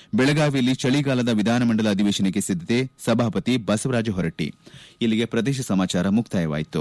ಬೆಳಗಾವಿಯಲ್ಲಿ ಚಳಿಗಾಲದ ವಿಧಾನಮಂಡಲ ಅಧಿವೇಶನಕ್ಕೆ ಸಿದ್ದತೆ ಸಭಾಪತಿ ಬಸವರಾಜ ಹೊರಟ್ಟಿ ಇಲ್ಲಿಗೆ ಪ್ರದೇಶ ಸಮಾಚಾರ ಮುಕ್ತಾಯವಾಯಿತು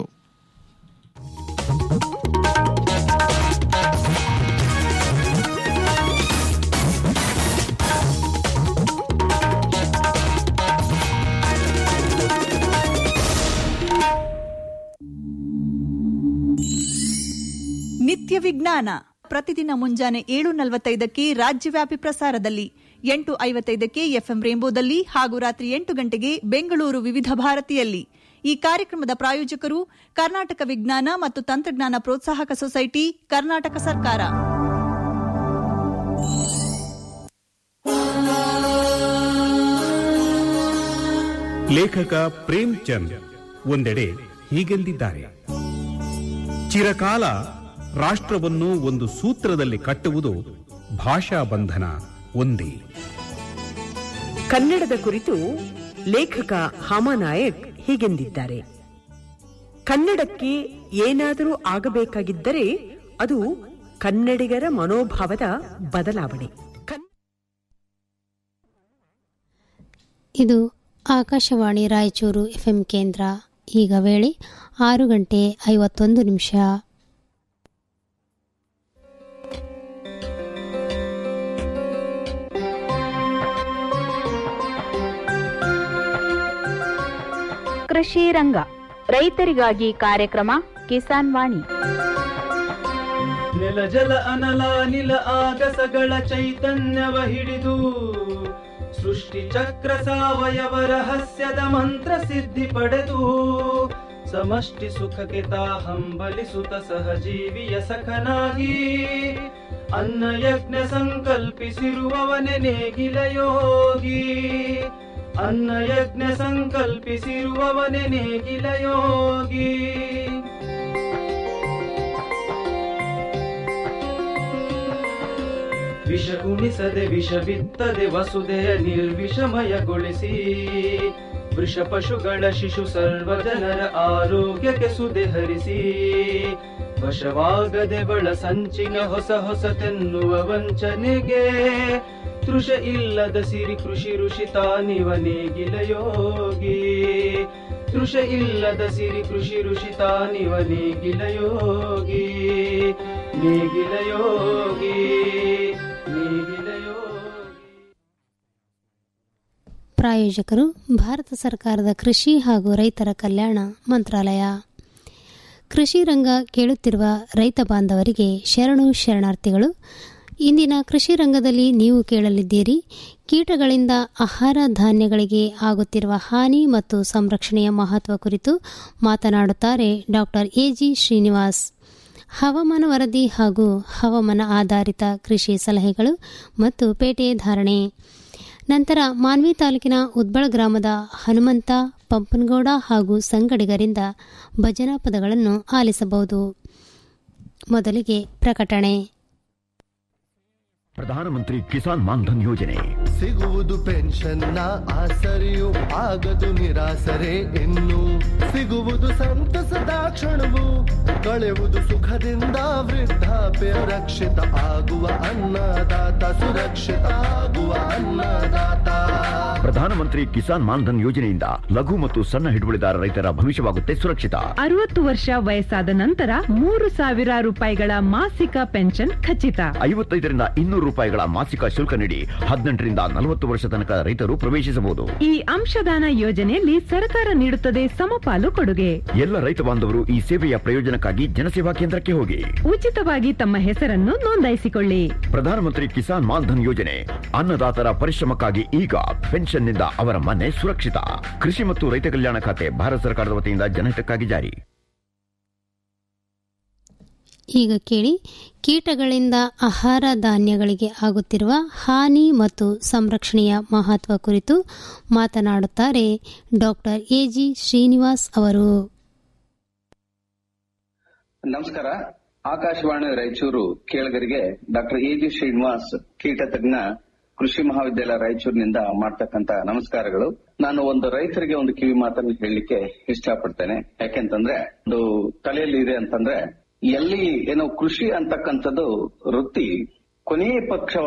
ನಿತ್ಯ ವಿಜ್ಞಾನ ಪ್ರತಿದಿನ ಮುಂಜಾನೆ ಏಳು ನಲವತ್ತೈದಕ್ಕೆ ರಾಜ್ಯವ್ಯಾಪಿ ಪ್ರಸಾರದಲ್ಲಿ ಎಂಟು ಐವತ್ತೈದಕ್ಕೆ ಎಫ್ಎಂ ರೇಂಬೋದಲ್ಲಿ ಹಾಗೂ ರಾತ್ರಿ ಎಂಟು ಗಂಟೆಗೆ ಬೆಂಗಳೂರು ವಿವಿಧ ಭಾರತಿಯಲ್ಲಿ ಈ ಕಾರ್ಯಕ್ರಮದ ಪ್ರಾಯೋಜಕರು ಕರ್ನಾಟಕ ವಿಜ್ಞಾನ ಮತ್ತು ತಂತ್ರಜ್ಞಾನ ಪ್ರೋತ್ಸಾಹಕ ಸೊಸೈಟಿ ಕರ್ನಾಟಕ ಸರ್ಕಾರ ಲೇಖಕ ಪ್ರೇಮ್ ಚಂದ್ ಒಂದೆಡೆ ಹೀಗೆಂದಿದ್ದಾರೆ ಚಿರಕಾಲ ರಾಷ್ಟ್ರವನ್ನು ಒಂದು ಸೂತ್ರದಲ್ಲಿ ಕಟ್ಟುವುದು ಭಾಷಾ ಬಂಧನ ಒಂದೇ ಕನ್ನಡದ ಕುರಿತು ಲೇಖಕ ಹಾಮಾನಾಯಕ್ ಹೀಗೆಂದಿದ್ದಾರೆ ಕನ್ನಡಕ್ಕೆ ಏನಾದರೂ ಆಗಬೇಕಾಗಿದ್ದರೆ ಅದು ಕನ್ನಡಿಗರ ಮನೋಭಾವದ ಬದಲಾವಣೆ ಕನ್- ಇದು ಆಕಾಶವಾಣಿ ರಾಯಚೂರು ಎಫ್ಎಂ ಕೇಂದ್ರ ಈಗ ವೇಳೆ ಆರು ಗಂಟೆ ಐವತ್ತೊಂದು ನಿಮಿಷ ಕೃಷಿ ರಂಗ ರೈತರಿಗಾಗಿ ಕಾರ್ಯಕ್ರಮ ಕಿಸಾನ್ ವಾಣಿ ನೆಲ ಜಲ ಅನಲ ನಿಲ ಆಗಸಗಳ ಚೈತನ್ಯವ ಹಿಡಿದು ಸೃಷ್ಟಿ ಚಕ್ರ ಸಾವಯವ ರಹಸ್ಯದ ಮಂತ್ರ ಸಿದ್ಧಿ ಪಡೆದು ಸಮಷ್ಟಿ ಸುಖಕ್ಕೆ ತಾ ಹಂಬಲಿಸುತ್ತ ಸಹಜೀವಿಯ ಸಖನಾಗಿ ಅನ್ನ ಯಜ್ಞ ಸಂಕಲ್ಪಿಸಿರುವವನೆ ನೇಗಿಲ ಯೋಗಿ ಅನ್ನ ಯಜ್ಞ ಸಂಕಲ್ಪಿಸಿರುವವನೆ ನೇಗಿಲ ಯೋಗಿ ವಿಷ ಉಣಿಸದೆ ವಿಷ ಬಿತ್ತದೆ ವಸುದೆಯ ನಿರ್ವಿಷಮಯಗೊಳಿಸಿ ವೃಷ ಪಶುಗಳ ಶಿಶು ಸರ್ವ ಜನರ ಆರೋಗ್ಯಕ್ಕೆ ಸುದೆ ಹರಿಸಿ ವಶವಾಗದೆ ಬಳ ಸಂಚಿನ ಹೊಸ ಹೊಸತೆನ್ನುವ ವಂಚನೆಗೆ ತೃಷ ಇಲ್ಲದ ಸಿರಿ ಕೃಷಿ ಋಷಿ ತಾನಿವ ನೇಗಿಲ ಯೋಗಿ ತೃಷ ಇಲ್ಲದ ಸಿರಿ ಕೃಷಿ ಋಷಿ ತಾನಿವ ನೇಗಿಲ ಯೋಗಿ ನೇಗಿಲ ಯೋಗಿ ನೇಗಿಲ ಯೋಗಿ ಪ್ರಾಯೋಜಕರು ಭಾರತ ಸರ್ಕಾರದ ಕೃಷಿ ಹಾಗೂ ರೈತರ ಕಲ್ಯಾಣ ಮಂತ್ರಾಲಯ ಕೃಷಿ ರಂಗ ಕೇಳುತ್ತಿರುವ ರೈತ ಬಾಂಧವರಿಗೆ ಶರಣು ಶರಣಾರ್ಥಿಗಳು ಇಂದಿನ ಕೃಷಿ ರಂಗದಲ್ಲಿ ನೀವು ಕೇಳಲಿದ್ದೀರಿ ಕೀಟಗಳಿಂದ ಆಹಾರ ಧಾನ್ಯಗಳಿಗೆ ಆಗುತ್ತಿರುವ ಹಾನಿ ಮತ್ತು ಸಂರಕ್ಷಣೆಯ ಮಹತ್ವ ಕುರಿತು ಮಾತನಾಡುತ್ತಾರೆ ಡಾಕ್ಟರ್ ಎಜಿ ಶ್ರೀನಿವಾಸ್ ಹವಾಮಾನ ವರದಿ ಹಾಗೂ ಹವಾಮಾನ ಆಧಾರಿತ ಕೃಷಿ ಸಲಹೆಗಳು ಮತ್ತು ಪೇಟೆ ಧಾರಣೆ ನಂತರ ಮಾನ್ವಿ ತಾಲೂಕಿನ ಉದ್ಬಳ ಗ್ರಾಮದ ಹನುಮಂತ ಪಂಪನಗೌಡ ಹಾಗೂ ಸಂಗಡಿಗರಿಂದ ಭಜನಾ ಪದಗಳನ್ನು ಆಲಿಸಬಹುದು ಮೊದಲಿಗೆ ಪ್ರಕಟಣೆ ಪ್ರಧಾನಮಂತ್ರಿ ಕಿಸಾನ್ ಮಾನ್ಧನ್ ಯೋಜನೆ ಸಿಗುವುದು ಪೆನ್ಷನ್ನ ಆಸರೆಯು ಆಗದು ನಿರಾಸರೆ ಇನ್ನು ಸಿಗುವುದು ಸಂತಸದ ಕ್ಷಣವು ಕಳೆಯುವುದು ಸುಖದಿಂದ ವೃದ್ಧಾಪ್ಯ ರಕ್ಷಿತ ಆಗುವ ಅನ್ನದಾತ ಸುರಕ್ಷಿತ ಆಗುವ ಅನ್ನದಾತ ಪ್ರಧಾನಮಂತ್ರಿ ಕಿಸಾನ್ ಮಾನ್ಧನ್ ಯೋಜನೆಯಿಂದ ಲಘು ಮತ್ತು ಸಣ್ಣ ಹಿಡುವಳಿದಾರ ರೈತರ ಭವಿಷ್ಯವಾಗುತ್ತೆ ಸುರಕ್ಷಿತ ಅರವತ್ತು ವರ್ಷ ವಯಸ್ಸಾದ ನಂತರ ಮೂರು ಸಾವಿರ ರೂಪಾಯಿಗಳ ಮಾಸಿಕ ಪೆನ್ಷನ್ ಖಚಿತ ಐವತ್ತೈದರಿಂದ ಇನ್ನೂರು ರೂಪಾಯಿಗಳ ಮಾಸಿಕ ಶುಲ್ಕ ನೀಡಿ ಹದಿನೆಂಟರಿಂದ ನಲವತ್ತು ವರ್ಷ ತನಕ ರೈತರು ಪ್ರವೇಶಿಸಬಹುದು ಈ ಅಂಶದಾನ ಯೋಜನೆಯಲ್ಲಿ ಸರ್ಕಾರ ನೀಡುತ್ತದೆ ಸಮಪಾಲು ಕೊಡುಗೆ ಎಲ್ಲ ರೈತ ಬಾಂಧವರು ಈ ಸೇವೆಯ ಪ್ರಯೋಜನಕ್ಕಾಗಿ ಜನಸೇವಾ ಕೇಂದ್ರಕ್ಕೆ ಹೋಗಿ ಉಚಿತವಾಗಿ ತಮ್ಮ ಹೆಸರನ್ನು ನೋಂದಾಯಿಸಿಕೊಳ್ಳಿ ಪ್ರಧಾನಮಂತ್ರಿ ಕಿಸಾನ್ ಮಾನ್ಧನ್ ಯೋಜನೆ ಅನ್ನದಾತರ ಪರಿಶ್ರಮಕ್ಕಾಗಿ ಈಗ ಪೆನ್ಷನ್ನಿಂದ ಅವರ ಮನೆ ಸುರಕ್ಷಿತ ಕೃಷಿ ಮತ್ತು ರೈತ ಕಲ್ಯಾಣ ಖಾತೆ ಭಾರತ ಸರ್ಕಾರದ ವತಿಯಿಂದ ಜನಹಿತಕ್ಕಾಗಿ ಜಾರಿ ಈಗ ಕೇಳಿ ಕೀಟಗಳಿಂದ ಆಹಾರ ಧಾನ್ಯಗಳಿಗೆ ಆಗುತ್ತಿರುವ ಹಾನಿ ಮತ್ತು ಸಂರಕ್ಷಣೆಯ ಮಹತ್ವ ಕುರಿತು ಮಾತನಾಡುತ್ತಾರೆ ಡಾಕ್ಟರ್ ಎಜಿ ಶ್ರೀನಿವಾಸ್ ಅವರು ನಮಸ್ಕಾರ ಆಕಾಶವಾಣಿ ರಾಯಚೂರು ಕೇಳಗರಿಗೆ ಡಾಕ್ಟರ್ ಎ ಜಿ ಶ್ರೀನಿವಾಸ್ ಕೀಟ ತಜ್ಞ ಕೃಷಿ ಮಹಾವಿದ್ಯಾಲಯ ರಾಯಚೂರಿನಿಂದ ಮಾಡ್ತಕ್ಕಂತ ನಮಸ್ಕಾರಗಳು ನಾನು ಒಂದು ರೈತರಿಗೆ ಒಂದು ಕಿವಿ ಮಾತನ್ನು ಹೇಳಲಿಕ್ಕೆ ಇಷ್ಟಪಡ್ತೇನೆ ಯಾಕೆಂತಂದ್ರೆ ಒಂದು ತಲೆಯಲ್ಲಿ ಇದೆ ಅಂತಂದ್ರೆ ಎಲ್ಲಿ ಏನೋ ಕೃಷಿ ಅಂತಕ್ಕಂಥದ್ದು ವೃತ್ತಿ ಕೊನೆಯ ಪಕ್ಷವಾಗಿ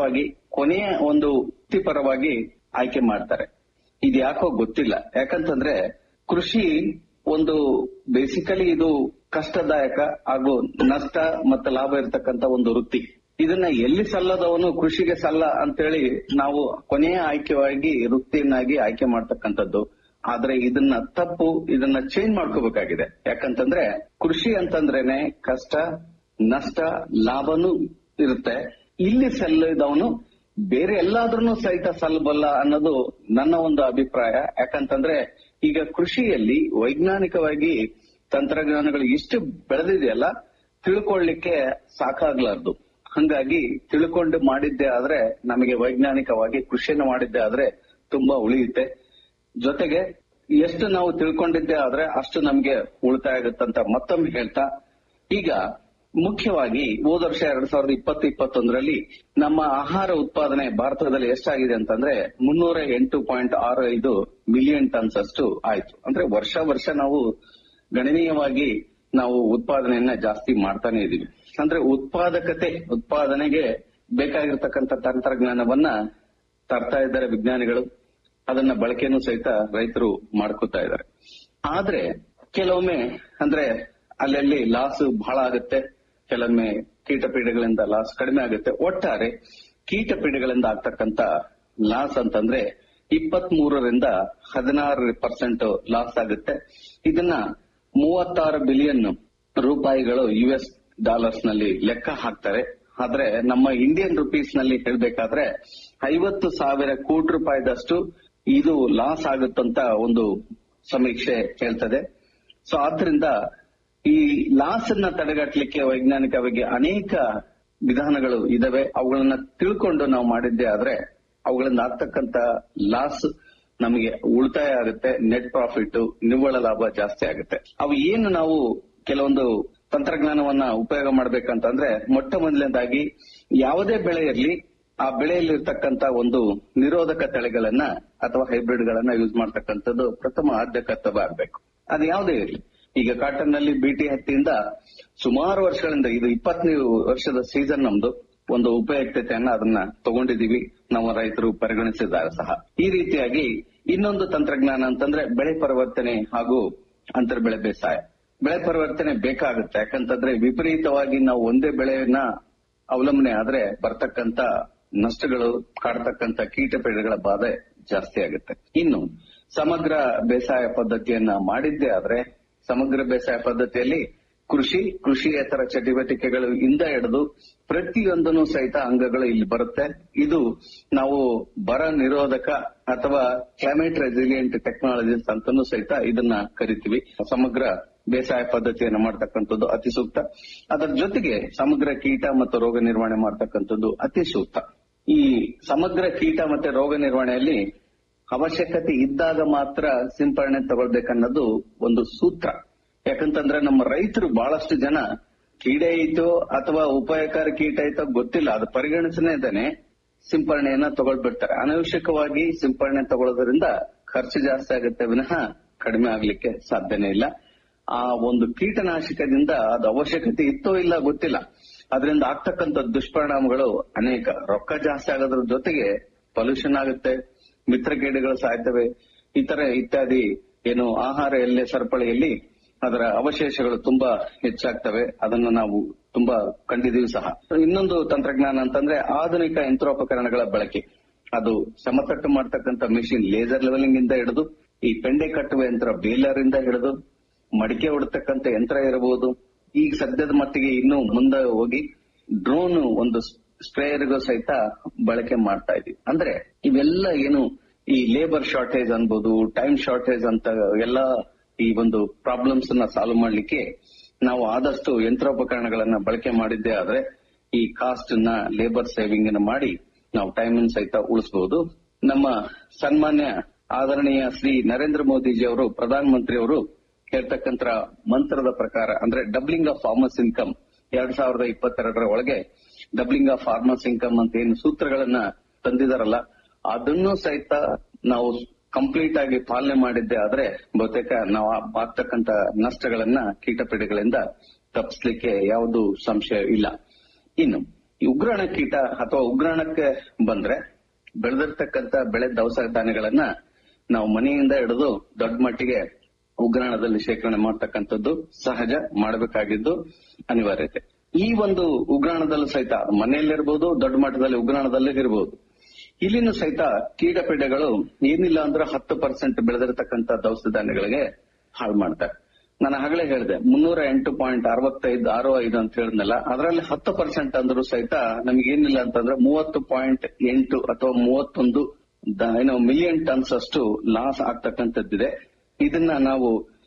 ಕೊನೆಯ ಒಂದು ವೃತ್ತಿಪರವಾಗಿ ಆಯ್ಕೆ ಮಾಡ್ತಾರೆ ಇದು ಯಾಕೋ ಗೊತ್ತಿಲ್ಲ ಯಾಕಂತಂದ್ರೆ ಕೃಷಿ ಒಂದು ಬೇಸಿಕಲಿ ಇದು ಕಷ್ಟದಾಯಕ ಹಾಗೂ ನಷ್ಟ ಮತ್ತು ಲಾಭ ಇರತಕ್ಕಂತ ಒಂದು ವೃತ್ತಿ ಇದನ್ನ ಎಲ್ಲಿ ಸಲ್ಲದವನು ಕೃಷಿಗೆ ಸಲ್ಲ ಅಂತೇಳಿ ನಾವು ಕೊನೆಯ ಆಯ್ಕೆಯಾಗಿ ವೃತ್ತಿಯನ್ನಾಗಿ ಆಯ್ಕೆ ಮಾಡ್ತಕ್ಕಂಥದ್ದು ಆದ್ರೆ ಇದನ್ನ ತಪ್ಪು ಇದನ್ನ ಚೇಂಜ್ ಮಾಡ್ಕೋಬೇಕಾಗಿದೆ ಯಾಕಂತಂದ್ರೆ ಕೃಷಿ ಅಂತಂದ್ರೇನೆ ಕಷ್ಟ ನಷ್ಟ ಲಾಭನೂ ಇರುತ್ತೆ ಇಲ್ಲಿ ಸಲ್ಲದವನು ಬೇರೆ ಎಲ್ಲಾದ್ರೂ ಸಹಿತ ಸಲ್ಲಬಲ್ಲ ಅನ್ನೋದು ನನ್ನ ಒಂದು ಅಭಿಪ್ರಾಯ ಯಾಕಂತಂದ್ರೆ ಈಗ ಕೃಷಿಯಲ್ಲಿ ವೈಜ್ಞಾನಿಕವಾಗಿ ತಂತ್ರಜ್ಞಾನಗಳು ಇಷ್ಟು ಬೆಳೆದಿದೆಯಲ್ಲ ತಿಳ್ಕೊಳ್ಳಿಕ್ಕೆ ಸಾಕಾಗ್ಲಾರ್ದು ಹಂಗಾಗಿ ತಿಳ್ಕೊಂಡು ಮಾಡಿದ್ದೆ ಆದ್ರೆ ನಮಗೆ ವೈಜ್ಞಾನಿಕವಾಗಿ ಕೃಷಿಯನ್ನು ಮಾಡಿದ್ದೆ ಆದ್ರೆ ತುಂಬಾ ಉಳಿಯುತ್ತೆ ಜೊತೆಗೆ ಎಷ್ಟು ನಾವು ತಿಳ್ಕೊಂಡಿದ್ದೆ ಆದ್ರೆ ಅಷ್ಟು ನಮ್ಗೆ ಉಳಿತಾಯ ಆಗುತ್ತಂತ ಮತ್ತೊಮ್ಮೆ ಹೇಳ್ತಾ ಈಗ ಮುಖ್ಯವಾಗಿ ಹೋದ ವರ್ಷ ಎರಡ್ ಸಾವಿರದ ಇಪ್ಪತ್ತು ಇಪ್ಪತ್ತೊಂದರಲ್ಲಿ ನಮ್ಮ ಆಹಾರ ಉತ್ಪಾದನೆ ಭಾರತದಲ್ಲಿ ಎಷ್ಟಾಗಿದೆ ಅಂತಂದ್ರೆ ಮುನ್ನೂರ ಎಂಟು ಪಾಯಿಂಟ್ ಆರು ಐದು ಮಿಲಿಯನ್ ಟನ್ಸ್ ಅಷ್ಟು ಆಯ್ತು ಅಂದ್ರೆ ವರ್ಷ ವರ್ಷ ನಾವು ಗಣನೀಯವಾಗಿ ನಾವು ಉತ್ಪಾದನೆಯನ್ನ ಜಾಸ್ತಿ ಮಾಡ್ತಾನೆ ಇದೀವಿ ಅಂದ್ರೆ ಉತ್ಪಾದಕತೆ ಉತ್ಪಾದನೆಗೆ ಬೇಕಾಗಿರ್ತಕ್ಕಂಥ ತಂತ್ರಜ್ಞಾನವನ್ನ ತರ್ತಾ ಇದ್ದಾರೆ ವಿಜ್ಞಾನಿಗಳು ಅದನ್ನ ಬಳಕೆನೂ ಸಹಿತ ರೈತರು ಮಾಡ್ಕೋತಾ ಇದ್ದಾರೆ ಆದ್ರೆ ಕೆಲವೊಮ್ಮೆ ಅಂದ್ರೆ ಅಲ್ಲಲ್ಲಿ ಲಾಸ್ ಬಹಳ ಆಗುತ್ತೆ ಕೆಲವೊಮ್ಮೆ ಕೀಟಪೀಡೆಗಳಿಂದ ಲಾಸ್ ಕಡಿಮೆ ಆಗುತ್ತೆ ಒಟ್ಟಾರೆ ಕೀಟಪೀಡೆಗಳಿಂದ ಆಗ್ತಕ್ಕಂತ ಲಾಸ್ ಅಂತಂದ್ರೆ ಇಪ್ಪತ್ತ್ ಮೂರರಿಂದ ಹದಿನಾರು ಪರ್ಸೆಂಟ್ ಲಾಸ್ ಆಗುತ್ತೆ ಇದನ್ನ ಮೂವತ್ತಾರು ಬಿಲಿಯನ್ ರೂಪಾಯಿಗಳು ಯು ಎಸ್ ಡಾಲರ್ಸ್ ನಲ್ಲಿ ಲೆಕ್ಕ ಹಾಕ್ತಾರೆ ಆದ್ರೆ ನಮ್ಮ ಇಂಡಿಯನ್ ರುಪೀಸ್ ನಲ್ಲಿ ಹೇಳ್ಬೇಕಾದ್ರೆ ಐವತ್ತು ಸಾವಿರ ಕೋಟಿ ರೂಪಾಯಿದಷ್ಟು ಇದು ಲಾಸ್ ಆಗುತ್ತಂತ ಒಂದು ಸಮೀಕ್ಷೆ ಹೇಳ್ತದೆ ಸೊ ಆದ್ರಿಂದ ಈ ಲಾಸ್ ಅನ್ನ ತಡೆಗಟ್ಟಲಿಕ್ಕೆ ವೈಜ್ಞಾನಿಕವಾಗಿ ಅನೇಕ ವಿಧಾನಗಳು ಇದಾವೆ ಅವುಗಳನ್ನ ತಿಳ್ಕೊಂಡು ನಾವು ಮಾಡಿದ್ದೆ ಆದ್ರೆ ಅವುಗಳಿಂದ ಆಗ್ತಕ್ಕಂತ ಲಾಸ್ ನಮಗೆ ಉಳಿತಾಯ ಆಗುತ್ತೆ ನೆಟ್ ಪ್ರಾಫಿಟ್ ನಿವ್ವಳ ಲಾಭ ಜಾಸ್ತಿ ಆಗುತ್ತೆ ಅವು ಏನು ನಾವು ಕೆಲವೊಂದು ತಂತ್ರಜ್ಞಾನವನ್ನ ಉಪಯೋಗ ಮಾಡ್ಬೇಕಂತಂದ್ರೆ ಮೊಟ್ಟ ಮೊದಲನೇದಾಗಿ ಯಾವುದೇ ಬೆಳೆ ಇರಲಿ ಆ ಬೆಳೆಯಲ್ಲಿರ್ತಕ್ಕಂತ ಒಂದು ನಿರೋಧಕ ತಳಿಗಳನ್ನ ಅಥವಾ ಹೈಬ್ರಿಡ್ ಗಳನ್ನ ಯೂಸ್ ಮಾಡ್ತಕ್ಕಂಥದ್ದು ಪ್ರಥಮ ಆದ್ಯ ಕರ್ತವ್ಯ ಆಗ್ಬೇಕು ಅದು ಯಾವುದೇ ಇರಲಿ ಈಗ ಕಾಟನ್ ನಲ್ಲಿ ಬಿಟಿ ಹತ್ತಿಯಿಂದ ಸುಮಾರು ವರ್ಷಗಳಿಂದ ಇದು ಇಪ್ಪತ್ತನೇ ವರ್ಷದ ಸೀಸನ್ ನಮ್ದು ಒಂದು ಉಪಯುಕ್ತತೆಯನ್ನ ಅದನ್ನ ತಗೊಂಡಿದೀವಿ ನಮ್ಮ ರೈತರು ಪರಿಗಣಿಸಿದ್ದಾರೆ ಸಹ ಈ ರೀತಿಯಾಗಿ ಇನ್ನೊಂದು ತಂತ್ರಜ್ಞಾನ ಅಂತಂದ್ರೆ ಬೆಳೆ ಪರಿವರ್ತನೆ ಹಾಗೂ ಅಂತರ್ ಬೆಳೆ ಬೇಸಾಯ ಬೆಳೆ ಪರಿವರ್ತನೆ ಬೇಕಾಗುತ್ತೆ ಯಾಕಂತಂದ್ರೆ ವಿಪರೀತವಾಗಿ ನಾವು ಒಂದೇ ಬೆಳೆಯನ್ನ ಅವಲಂಬನೆ ಆದ್ರೆ ಬರ್ತಕ್ಕಂತ ನಷ್ಟಗಳು ಕಾಡ್ತಕ್ಕಂತ ಕೀಟಪೀಡೆಗಳ ಬಾಧೆ ಜಾಸ್ತಿ ಆಗುತ್ತೆ ಇನ್ನು ಸಮಗ್ರ ಬೇಸಾಯ ಪದ್ಧತಿಯನ್ನ ಮಾಡಿದ್ದೇ ಆದ್ರೆ ಸಮಗ್ರ ಬೇಸಾಯ ಪದ್ಧತಿಯಲ್ಲಿ ಕೃಷಿ ಕೃಷಿಯೇತರ ಚಟುವಟಿಕೆಗಳು ಇಂದ ಹಿಡಿದು ಪ್ರತಿಯೊಂದನ್ನು ಸಹಿತ ಅಂಗಗಳು ಇಲ್ಲಿ ಬರುತ್ತೆ ಇದು ನಾವು ಬರ ನಿರೋಧಕ ಅಥವಾ ಕ್ಲೈಮೇಟ್ ರೆಸಿಲಿಯಂಟ್ ಟೆಕ್ನಾಲಜೀಸ್ ಅಂತಾನೂ ಸಹಿತ ಇದನ್ನ ಕರಿತೀವಿ ಸಮಗ್ರ ಬೇಸಾಯ ಪದ್ಧತಿಯನ್ನು ಮಾಡ್ತಕ್ಕಂಥದ್ದು ಅತಿ ಸೂಕ್ತ ಅದರ ಜೊತೆಗೆ ಸಮಗ್ರ ಕೀಟ ಮತ್ತು ರೋಗ ನಿರ್ವಹಣೆ ಮಾಡ್ತಕ್ಕಂಥದ್ದು ಅತಿ ಸೂಕ್ತ ಈ ಸಮಗ್ರ ಕೀಟ ಮತ್ತೆ ರೋಗ ನಿರ್ವಹಣೆಯಲ್ಲಿ ಅವಶ್ಯಕತೆ ಇದ್ದಾಗ ಮಾತ್ರ ಸಿಂಪರಣೆ ತಗೊಳ್ಬೇಕನ್ನೋದು ಒಂದು ಸೂತ್ರ ಯಾಕಂತಂದ್ರೆ ನಮ್ಮ ರೈತರು ಬಹಳಷ್ಟು ಜನ ಕೀಡೆ ಐತೋ ಅಥವಾ ಉಪಾಯಕಾರಿ ಕೀಟ ಐತೋ ಗೊತ್ತಿಲ್ಲ ಅದು ಪರಿಗಣಿಸನೇ ಇದ್ದಾನೆ ಸಿಂಪರಣೆಯನ್ನ ತಗೊಳ್ಬಿಡ್ತಾರೆ ಅನವಶ್ಯಕವಾಗಿ ಸಿಂಪರಣೆ ತಗೊಳ್ಳೋದ್ರಿಂದ ಖರ್ಚು ಜಾಸ್ತಿ ಆಗುತ್ತೆ ವಿನಃ ಕಡಿಮೆ ಆಗ್ಲಿಕ್ಕೆ ಸಾಧ್ಯನೇ ಇಲ್ಲ ಆ ಒಂದು ಕೀಟನಾಶಕದಿಂದ ಅದು ಅವಶ್ಯಕತೆ ಇತ್ತೋ ಇಲ್ಲ ಗೊತ್ತಿಲ್ಲ ಅದರಿಂದ ಆಗ್ತಕ್ಕಂಥ ದುಷ್ಪರಿಣಾಮಗಳು ಅನೇಕ ರೊಕ್ಕ ಜಾಸ್ತಿ ಆಗೋದ್ರ ಜೊತೆಗೆ ಪೊಲ್ಯೂಷನ್ ಆಗುತ್ತೆ ಮಿತ್ರಕೀಡೆಗಳು ಸಾಯ್ತವೆ ಇತರ ಇತ್ಯಾದಿ ಏನು ಆಹಾರ ಎಲ್ಲೆ ಸರಪಳಿಯಲ್ಲಿ ಅದರ ಅವಶೇಷಗಳು ತುಂಬಾ ಹೆಚ್ಚಾಗ್ತವೆ ಅದನ್ನ ನಾವು ತುಂಬಾ ಕಂಡಿದೀವಿ ಸಹ ಇನ್ನೊಂದು ತಂತ್ರಜ್ಞಾನ ಅಂತಂದ್ರೆ ಆಧುನಿಕ ಯಂತ್ರೋಪಕರಣಗಳ ಬಳಕೆ ಅದು ಸಮತಟ್ಟು ಮಾಡ್ತಕ್ಕಂಥ ಮೆಷಿನ್ ಲೇಸರ್ ಲೆವೆಲಿಂಗ್ ಇಂದ ಹಿಡಿದು ಈ ಪೆಂಡೆ ಕಟ್ಟುವ ಯಂತ್ರ ಬೇಲರ್ ಇಂದ ಹಿಡಿದು ಮಡಿಕೆ ಹೊಡತಕ್ಕಂತ ಯಂತ್ರ ಇರಬಹುದು ಈಗ ಸದ್ಯದ ಮಟ್ಟಿಗೆ ಇನ್ನು ಮುಂದೆ ಹೋಗಿ ಡ್ರೋನ್ ಒಂದು ಸ್ಪ್ರೇಯರ್ಗೂ ಸಹಿತ ಬಳಕೆ ಮಾಡ್ತಾ ಇದೀವಿ ಅಂದ್ರೆ ಇವೆಲ್ಲ ಏನು ಈ ಲೇಬರ್ ಶಾರ್ಟೇಜ್ ಅನ್ಬೋದು ಟೈಮ್ ಶಾರ್ಟೇಜ್ ಅಂತ ಎಲ್ಲ ಈ ಒಂದು ಪ್ರಾಬ್ಲಮ್ಸ್ ನ ಸಾಲ್ವ್ ಮಾಡ್ಲಿಕ್ಕೆ ನಾವು ಆದಷ್ಟು ಯಂತ್ರೋಪಕರಣಗಳನ್ನ ಬಳಕೆ ಮಾಡಿದ್ದೇ ಆದ್ರೆ ಈ ಕಾಸ್ಟ್ ನ ಲೇಬರ್ ಸೇವಿಂಗ್ ಅನ್ನ ಮಾಡಿ ನಾವು ಟೈಮ್ ಸಹಿತ ಉಳಿಸಬಹುದು ನಮ್ಮ ಸನ್ಮಾನ್ಯ ಆದರಣೀಯ ಶ್ರೀ ನರೇಂದ್ರ ಮೋದಿಜಿ ಅವರು ಪ್ರಧಾನ ಮಂತ್ರಿ ಅವರು ಹೇಳ್ತಕ್ಕಂತ ಮಂತ್ರದ ಪ್ರಕಾರ ಅಂದ್ರೆ ಡಬ್ಲಿಂಗ್ ಆಫ್ ಫಾರ್ಮರ್ಸ್ ಇನ್ಕಮ್ ಎರಡ್ ಸಾವಿರದ ಇಪ್ಪತ್ತೆರಡರ ಒಳಗೆ ಡಬ್ಲಿಂಗ್ ಆಫ್ ಫಾರ್ಮರ್ಸ್ ಇನ್ಕಮ್ ಅಂತ ಏನು ಸೂತ್ರಗಳನ್ನ ತಂದಿದಾರಲ್ಲ ಅದನ್ನು ಸಹಿತ ನಾವು ಕಂಪ್ಲೀಟ್ ಆಗಿ ಪಾಲನೆ ಮಾಡಿದ್ದೆ ಆದ್ರೆ ಬಹುತೇಕ ನಾವು ಆಗ್ತಕ್ಕಂತ ನಷ್ಟಗಳನ್ನ ಕೀಟಪೀಡೆಗಳಿಂದ ತಪ್ಪಿಸ್ಲಿಕ್ಕೆ ಯಾವುದು ಸಂಶಯ ಇಲ್ಲ ಇನ್ನು ಈ ಉಗ್ರಾಣ ಕೀಟ ಅಥವಾ ಉಗ್ರಾಣಕ್ಕೆ ಬಂದ್ರೆ ಬೆಳೆದಿರ್ತಕ್ಕಂತ ಬೆಳೆ ದವಸ ಧಾನ್ಯಗಳನ್ನ ನಾವು ಮನೆಯಿಂದ ಹಿಡಿದು ದೊಡ್ಡ ಮಟ್ಟಿಗೆ ಉಗ್ರಾಣದಲ್ಲಿ ಶೇಖರಣೆ ಮಾಡ್ತಕ್ಕಂಥದ್ದು ಸಹಜ ಮಾಡಬೇಕಾಗಿದ್ದು ಅನಿವಾರ್ಯತೆ ಈ ಒಂದು ಉಗ್ರಾಣದಲ್ಲೂ ಸಹಿತ ಮನೆಯಲ್ಲಿರ್ಬೋದು ದೊಡ್ಡ ಮಟ್ಟದಲ್ಲಿ ಉಗ್ರಾಣದಲ್ಲಿ ಇರ್ಬೋದು ಇಲ್ಲಿನೂ ಸಹಿತ ಕೀಟಪೀಡೆಗಳು ಏನಿಲ್ಲ ಅಂದ್ರೆ ಹತ್ತು ಪರ್ಸೆಂಟ್ ಬೆಳೆದಿರತಕ್ಕಂತ ದವಸ ಧಾನ್ಯಗಳಿಗೆ ಹಾಳು ಮಾಡ್ತಾರೆ ನಾನು ಆಗಲೇ ಹೇಳಿದೆ ಮುನ್ನೂರ ಎಂಟು ಪಾಯಿಂಟ್ ಅರವತ್ತೈದು ಆರು ಐದು ಅಂತ ಹೇಳಿದ್ನಲ್ಲ ಅದರಲ್ಲಿ ಹತ್ತು ಪರ್ಸೆಂಟ್ ಅಂದ್ರೂ ಸಹಿತ ನಮ್ಗೆ ಏನಿಲ್ಲ ಅಂತಂದ್ರೆ ಮೂವತ್ತು ಪಾಯಿಂಟ್ ಎಂಟು ಅಥವಾ ಮೂವತ್ತೊಂದು ದ- ಏನು ಮಿಲಿಯನ್ ಟನ್ಸ್ ಅಷ್ಟು ಲಾಸ್ ಆಗ್ತಕ್ಕಂಥದ್ದಿದೆ ಇದನ್ನ ನಾವು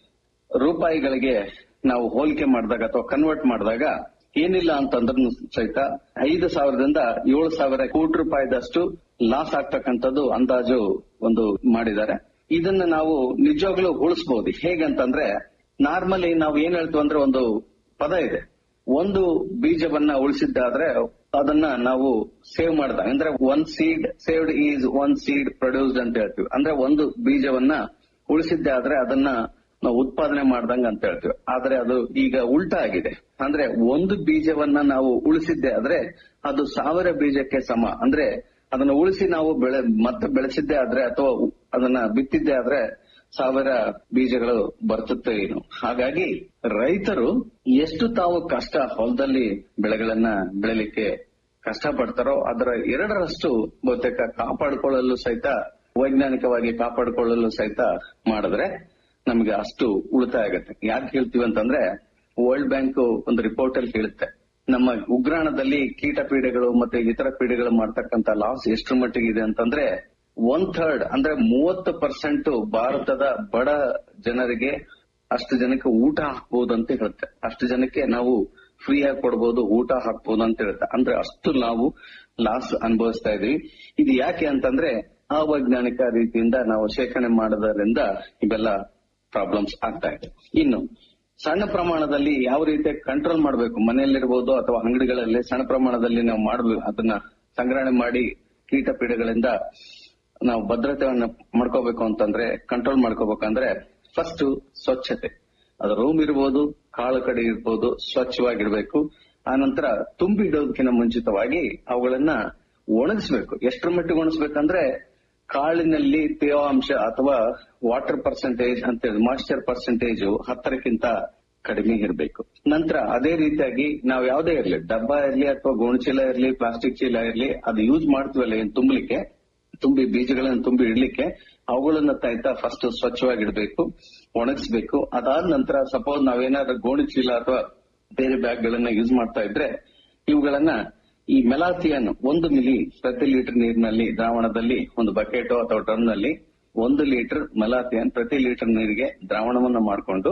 ರೂಪಾಯಿಗಳಿಗೆ ನಾವು ಹೋಲಿಕೆ ಮಾಡಿದಾಗ ಅಥವಾ ಕನ್ವರ್ಟ್ ಮಾಡಿದಾಗ ಏನಿಲ್ಲ ಅಂತಂದ್ರೂ ಸಹಿತ ಐದು ಸಾವಿರದಿಂದ ಏಳು ಸಾವಿರ ಕೋಟಿ ರೂಪಾಯಿದಷ್ಟು ಲಾಸ್ ಆಗ್ತಕ್ಕಂಥದ್ದು ಅಂದಾಜು ಒಂದು ಮಾಡಿದ್ದಾರೆ ಇದನ್ನ ನಾವು ನಿಜವಾಗ್ಲೂ ಉಳಿಸಬಹುದು ಹೇಗಂತಂದ್ರೆ ನಾರ್ಮಲಿ ನಾವು ಏನ್ ಹೇಳ್ತೀವಿ ಅಂದ್ರೆ ಒಂದು ಪದ ಇದೆ ಒಂದು ಬೀಜವನ್ನ ಉಳಿಸಿದ್ದಾದ್ರೆ ಅದನ್ನ ನಾವು ಸೇವ್ ಮಾಡಿದಾಗ ಅಂದ್ರೆ one seed saved is one seed produced ಅಂತ ಹೇಳ್ತೀವಿ ಅಂದ್ರೆ ಒಂದು ಬೀಜವನ್ನ ಉಳಿಸಿದ್ದೆ ಆದ್ರೆ ಅದನ್ನ ನಾವು ಉತ್ಪಾದನೆ ಮಾಡ್ದಂಗ ಅಂತ ಹೇಳ್ತೀವಿ ಆದ್ರೆ ಅದು ಈಗ ಉಲ್ಟಾ ಆಗಿದೆ ಅಂದ್ರೆ ಒಂದು ಬೀಜವನ್ನ ನಾವು ಉಳಿಸಿದ್ದೆ ಆದ್ರೆ ಅದು ಸಾವಿರ ಬೀಜಕ್ಕೆ ಸಮ ಅಂದ್ರೆ ಅದನ್ನ ಉಳಿಸಿ ನಾವು ಬೆಳೆ ಮತ್ತೆ ಬೆಳೆಸಿದ್ದೆ ಆದ್ರೆ ಅಥವಾ ಅದನ್ನ ಬಿತ್ತಿದ್ದೆ ಆದ್ರೆ ಸಾವಿರ ಬೀಜಗಳು ಬರ್ತುತ್ತೆ ಏನು ಹಾಗಾಗಿ ರೈತರು ಎಷ್ಟು ತಾವು ಕಷ್ಟ ಹೊಲದಲ್ಲಿ ಬೆಳೆಗಳನ್ನ ಬೆಳಿಲಿಕ್ಕೆ ಕಷ್ಟ ಪಡ್ತಾರೋ ಅದರ ಎರಡರಷ್ಟು ಬಹುತೇಕ ಕಾಪಾಡಿಕೊಳ್ಳಲು ಸಹಿತ ವೈಜ್ಞಾನಿಕವಾಗಿ ಕಾಪಾಡಿಕೊಳ್ಳಲು ಸಹಿತ ಮಾಡಿದ್ರೆ ನಮಗೆ ಅಷ್ಟು ಉಳಿತಾಯ ಆಗತ್ತೆ ಯಾಕೆ ಹೇಳ್ತೀವಿ ಅಂತಂದ್ರೆ ವರ್ಲ್ಡ್ ಬ್ಯಾಂಕ್ ಒಂದು ರಿಪೋರ್ಟ್ ಅಲ್ಲಿ ಹೇಳುತ್ತೆ ನಮ್ಮ ಉಗ್ರಾಣದಲ್ಲಿ ಕೀಟ ಪೀಡೆಗಳು ಮತ್ತೆ ಇತರ ಪೀಡೆಗಳು ಮಾಡ್ತಕ್ಕಂತ ಲಾಸ್ ಎಷ್ಟರ ಮಟ್ಟಿಗೆ ಇದೆ ಅಂತಂದ್ರೆ ಒನ್ ಥರ್ಡ್ ಅಂದ್ರೆ ಮೂವತ್ತು ಪರ್ಸೆಂಟ್ ಭಾರತದ ಬಡ ಜನರಿಗೆ ಅಷ್ಟು ಜನಕ್ಕೆ ಊಟ ಹಾಕ್ಬಹುದು ಅಂತ ಹೇಳುತ್ತೆ ಅಷ್ಟು ಜನಕ್ಕೆ ನಾವು ಫ್ರೀ ಆಗಿ ಕೊಡ್ಬೋದು ಊಟ ಹಾಕ್ಬೋದು ಅಂತ ಹೇಳುತ್ತೆ ಅಂದ್ರೆ ಅಷ್ಟು ನಾವು ಲಾಸ್ ಅನುಭವಿಸ್ತಾ ಇದೀವಿ ಇದು ಯಾಕೆ ಅಂತಂದ್ರೆ ಅವೈಜ್ಞಾನಿಕ ರೀತಿಯಿಂದ ನಾವು ಶೇಖರಣೆ ಮಾಡೋದ್ರಿಂದ ಇವೆಲ್ಲ ಪ್ರಾಬ್ಲಮ್ಸ್ ಆಗ್ತಾ ಇದೆ ಇನ್ನು ಸಣ್ಣ ಪ್ರಮಾಣದಲ್ಲಿ ಯಾವ ರೀತಿ ಕಂಟ್ರೋಲ್ ಮಾಡಬೇಕು ಮನೆಯಲ್ಲಿರ್ಬೋದು ಅಥವಾ ಅಂಗಡಿಗಳಲ್ಲಿ ಸಣ್ಣ ಪ್ರಮಾಣದಲ್ಲಿ ನಾವು ಮಾಡಬೇಕು ಅದನ್ನ ಸಂಗ್ರಹಣೆ ಮಾಡಿ ಕೀಟ ಪೀಡೆಗಳಿಂದ ನಾವು ಭದ್ರತೆಯನ್ನ ಮಾಡ್ಕೋಬೇಕು ಅಂತಂದ್ರೆ ಕಂಟ್ರೋಲ್ ಮಾಡ್ಕೋಬೇಕಂದ್ರೆ ಫಸ್ಟ್ ಸ್ವಚ್ಛತೆ ಅದು ರೂಮ್ ಇರ್ಬೋದು ಕಾಳು ಕಡೆ ಇರ್ಬೋದು ಸ್ವಚ್ಛವಾಗಿರ್ಬೇಕು ಆನಂತರ ತುಂಬಿ ಇಡೋದಕ್ಕಿಂತ ಮುಂಚಿತವಾಗಿ ಅವುಗಳನ್ನ ಒಣಗಿಸ್ಬೇಕು ಎಷ್ಟರ ಮಟ್ಟಿಗೆ ಒಣಗಿಸ್ಬೇಕಂದ್ರೆ ಕಾಳಿನಲ್ಲಿ ತೇವಾಂಶ ಅಥವಾ ವಾಟರ್ ಪರ್ಸೆಂಟೇಜ್ ಅಂತ ಹೇಳಿ ಮಾಯಿಶ್ಚರ್ ಪರ್ಸೆಂಟೇಜ್ ಹತ್ತರಕ್ಕಿಂತ ಕಡಿಮೆ ಇರಬೇಕು ನಂತರ ಅದೇ ರೀತಿಯಾಗಿ ನಾವು ಯಾವುದೇ ಇರಲಿ ಡಬ್ಬ ಇರಲಿ ಅಥವಾ ಗೋಣಚೀಲ ಇರಲಿ ಪ್ಲಾಸ್ಟಿಕ್ ಚೀಲ ಇರಲಿ ಅದು ಯೂಸ್ ಮಾಡ್ತೀವಲ್ಲ ಏನ್ ತುಂಬಲಿಕ್ಕೆ ತುಂಬಿ ಬೀಜಗಳನ್ನ ತುಂಬಿ ಇಡ್ಲಿಕ್ಕೆ ಅವುಗಳನ್ನ ತಾಯ್ತಾ ಫಸ್ಟ್ ಸ್ವಚ್ಛವಾಗಿಡ್ಬೇಕು ಒಣಗಿಸ್ಬೇಕು ಅದಾದ ನಂತರ ಸಪೋಸ್ ನಾವೇನಾದ್ರೂ ಗೋಣಿ ಚೀಲ ಅಥವಾ ಬೇರೆ ಬ್ಯಾಗ್ ಗಳನ್ನ ಯೂಸ್ ಮಾಡ್ತಾ ಇದ್ರೆ ಇವುಗಳನ್ನ ಈ ಮೆಲಾಥಿಯನ್ ಒಂದು ಮಿಲಿ ಪ್ರತಿ ಲೀಟರ್ ನೀರಿನಲ್ಲಿ ದ್ರಾವಣದಲ್ಲಿ ಒಂದು ಬಕೆಟ್ ಅಥವಾ ಡ್ರಮ್ ನಲ್ಲಿ ಒಂದು ಲೀಟರ್ ಮೆಲಾಥಿಯನ್ ಪ್ರತಿ ಲೀಟರ್ ನೀರಿಗೆ ದ್ರಾವಣವನ್ನ ಮಾಡಿಕೊಂಡು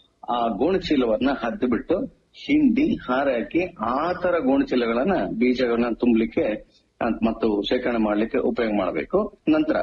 ಆ ಗೋಣಿಚೀಲವನ್ನ ಹದ್ದು ಬಿಟ್ಟು ಹಿಂಡಿ ಹಾರಾಕಿ ಆ ತರ ಗೋಣಿಚೀಲಗಳನ್ನ ಬೀಜಗಳನ್ನ ತುಂಬಲಿಕ್ಕೆ ಅಹ್, ಮತ್ತು ಶೇಖರಣೆ ಮಾಡ್ಲಿಕ್ಕೆ ಉಪಯೋಗ ಮಾಡಬೇಕು ನಂತರ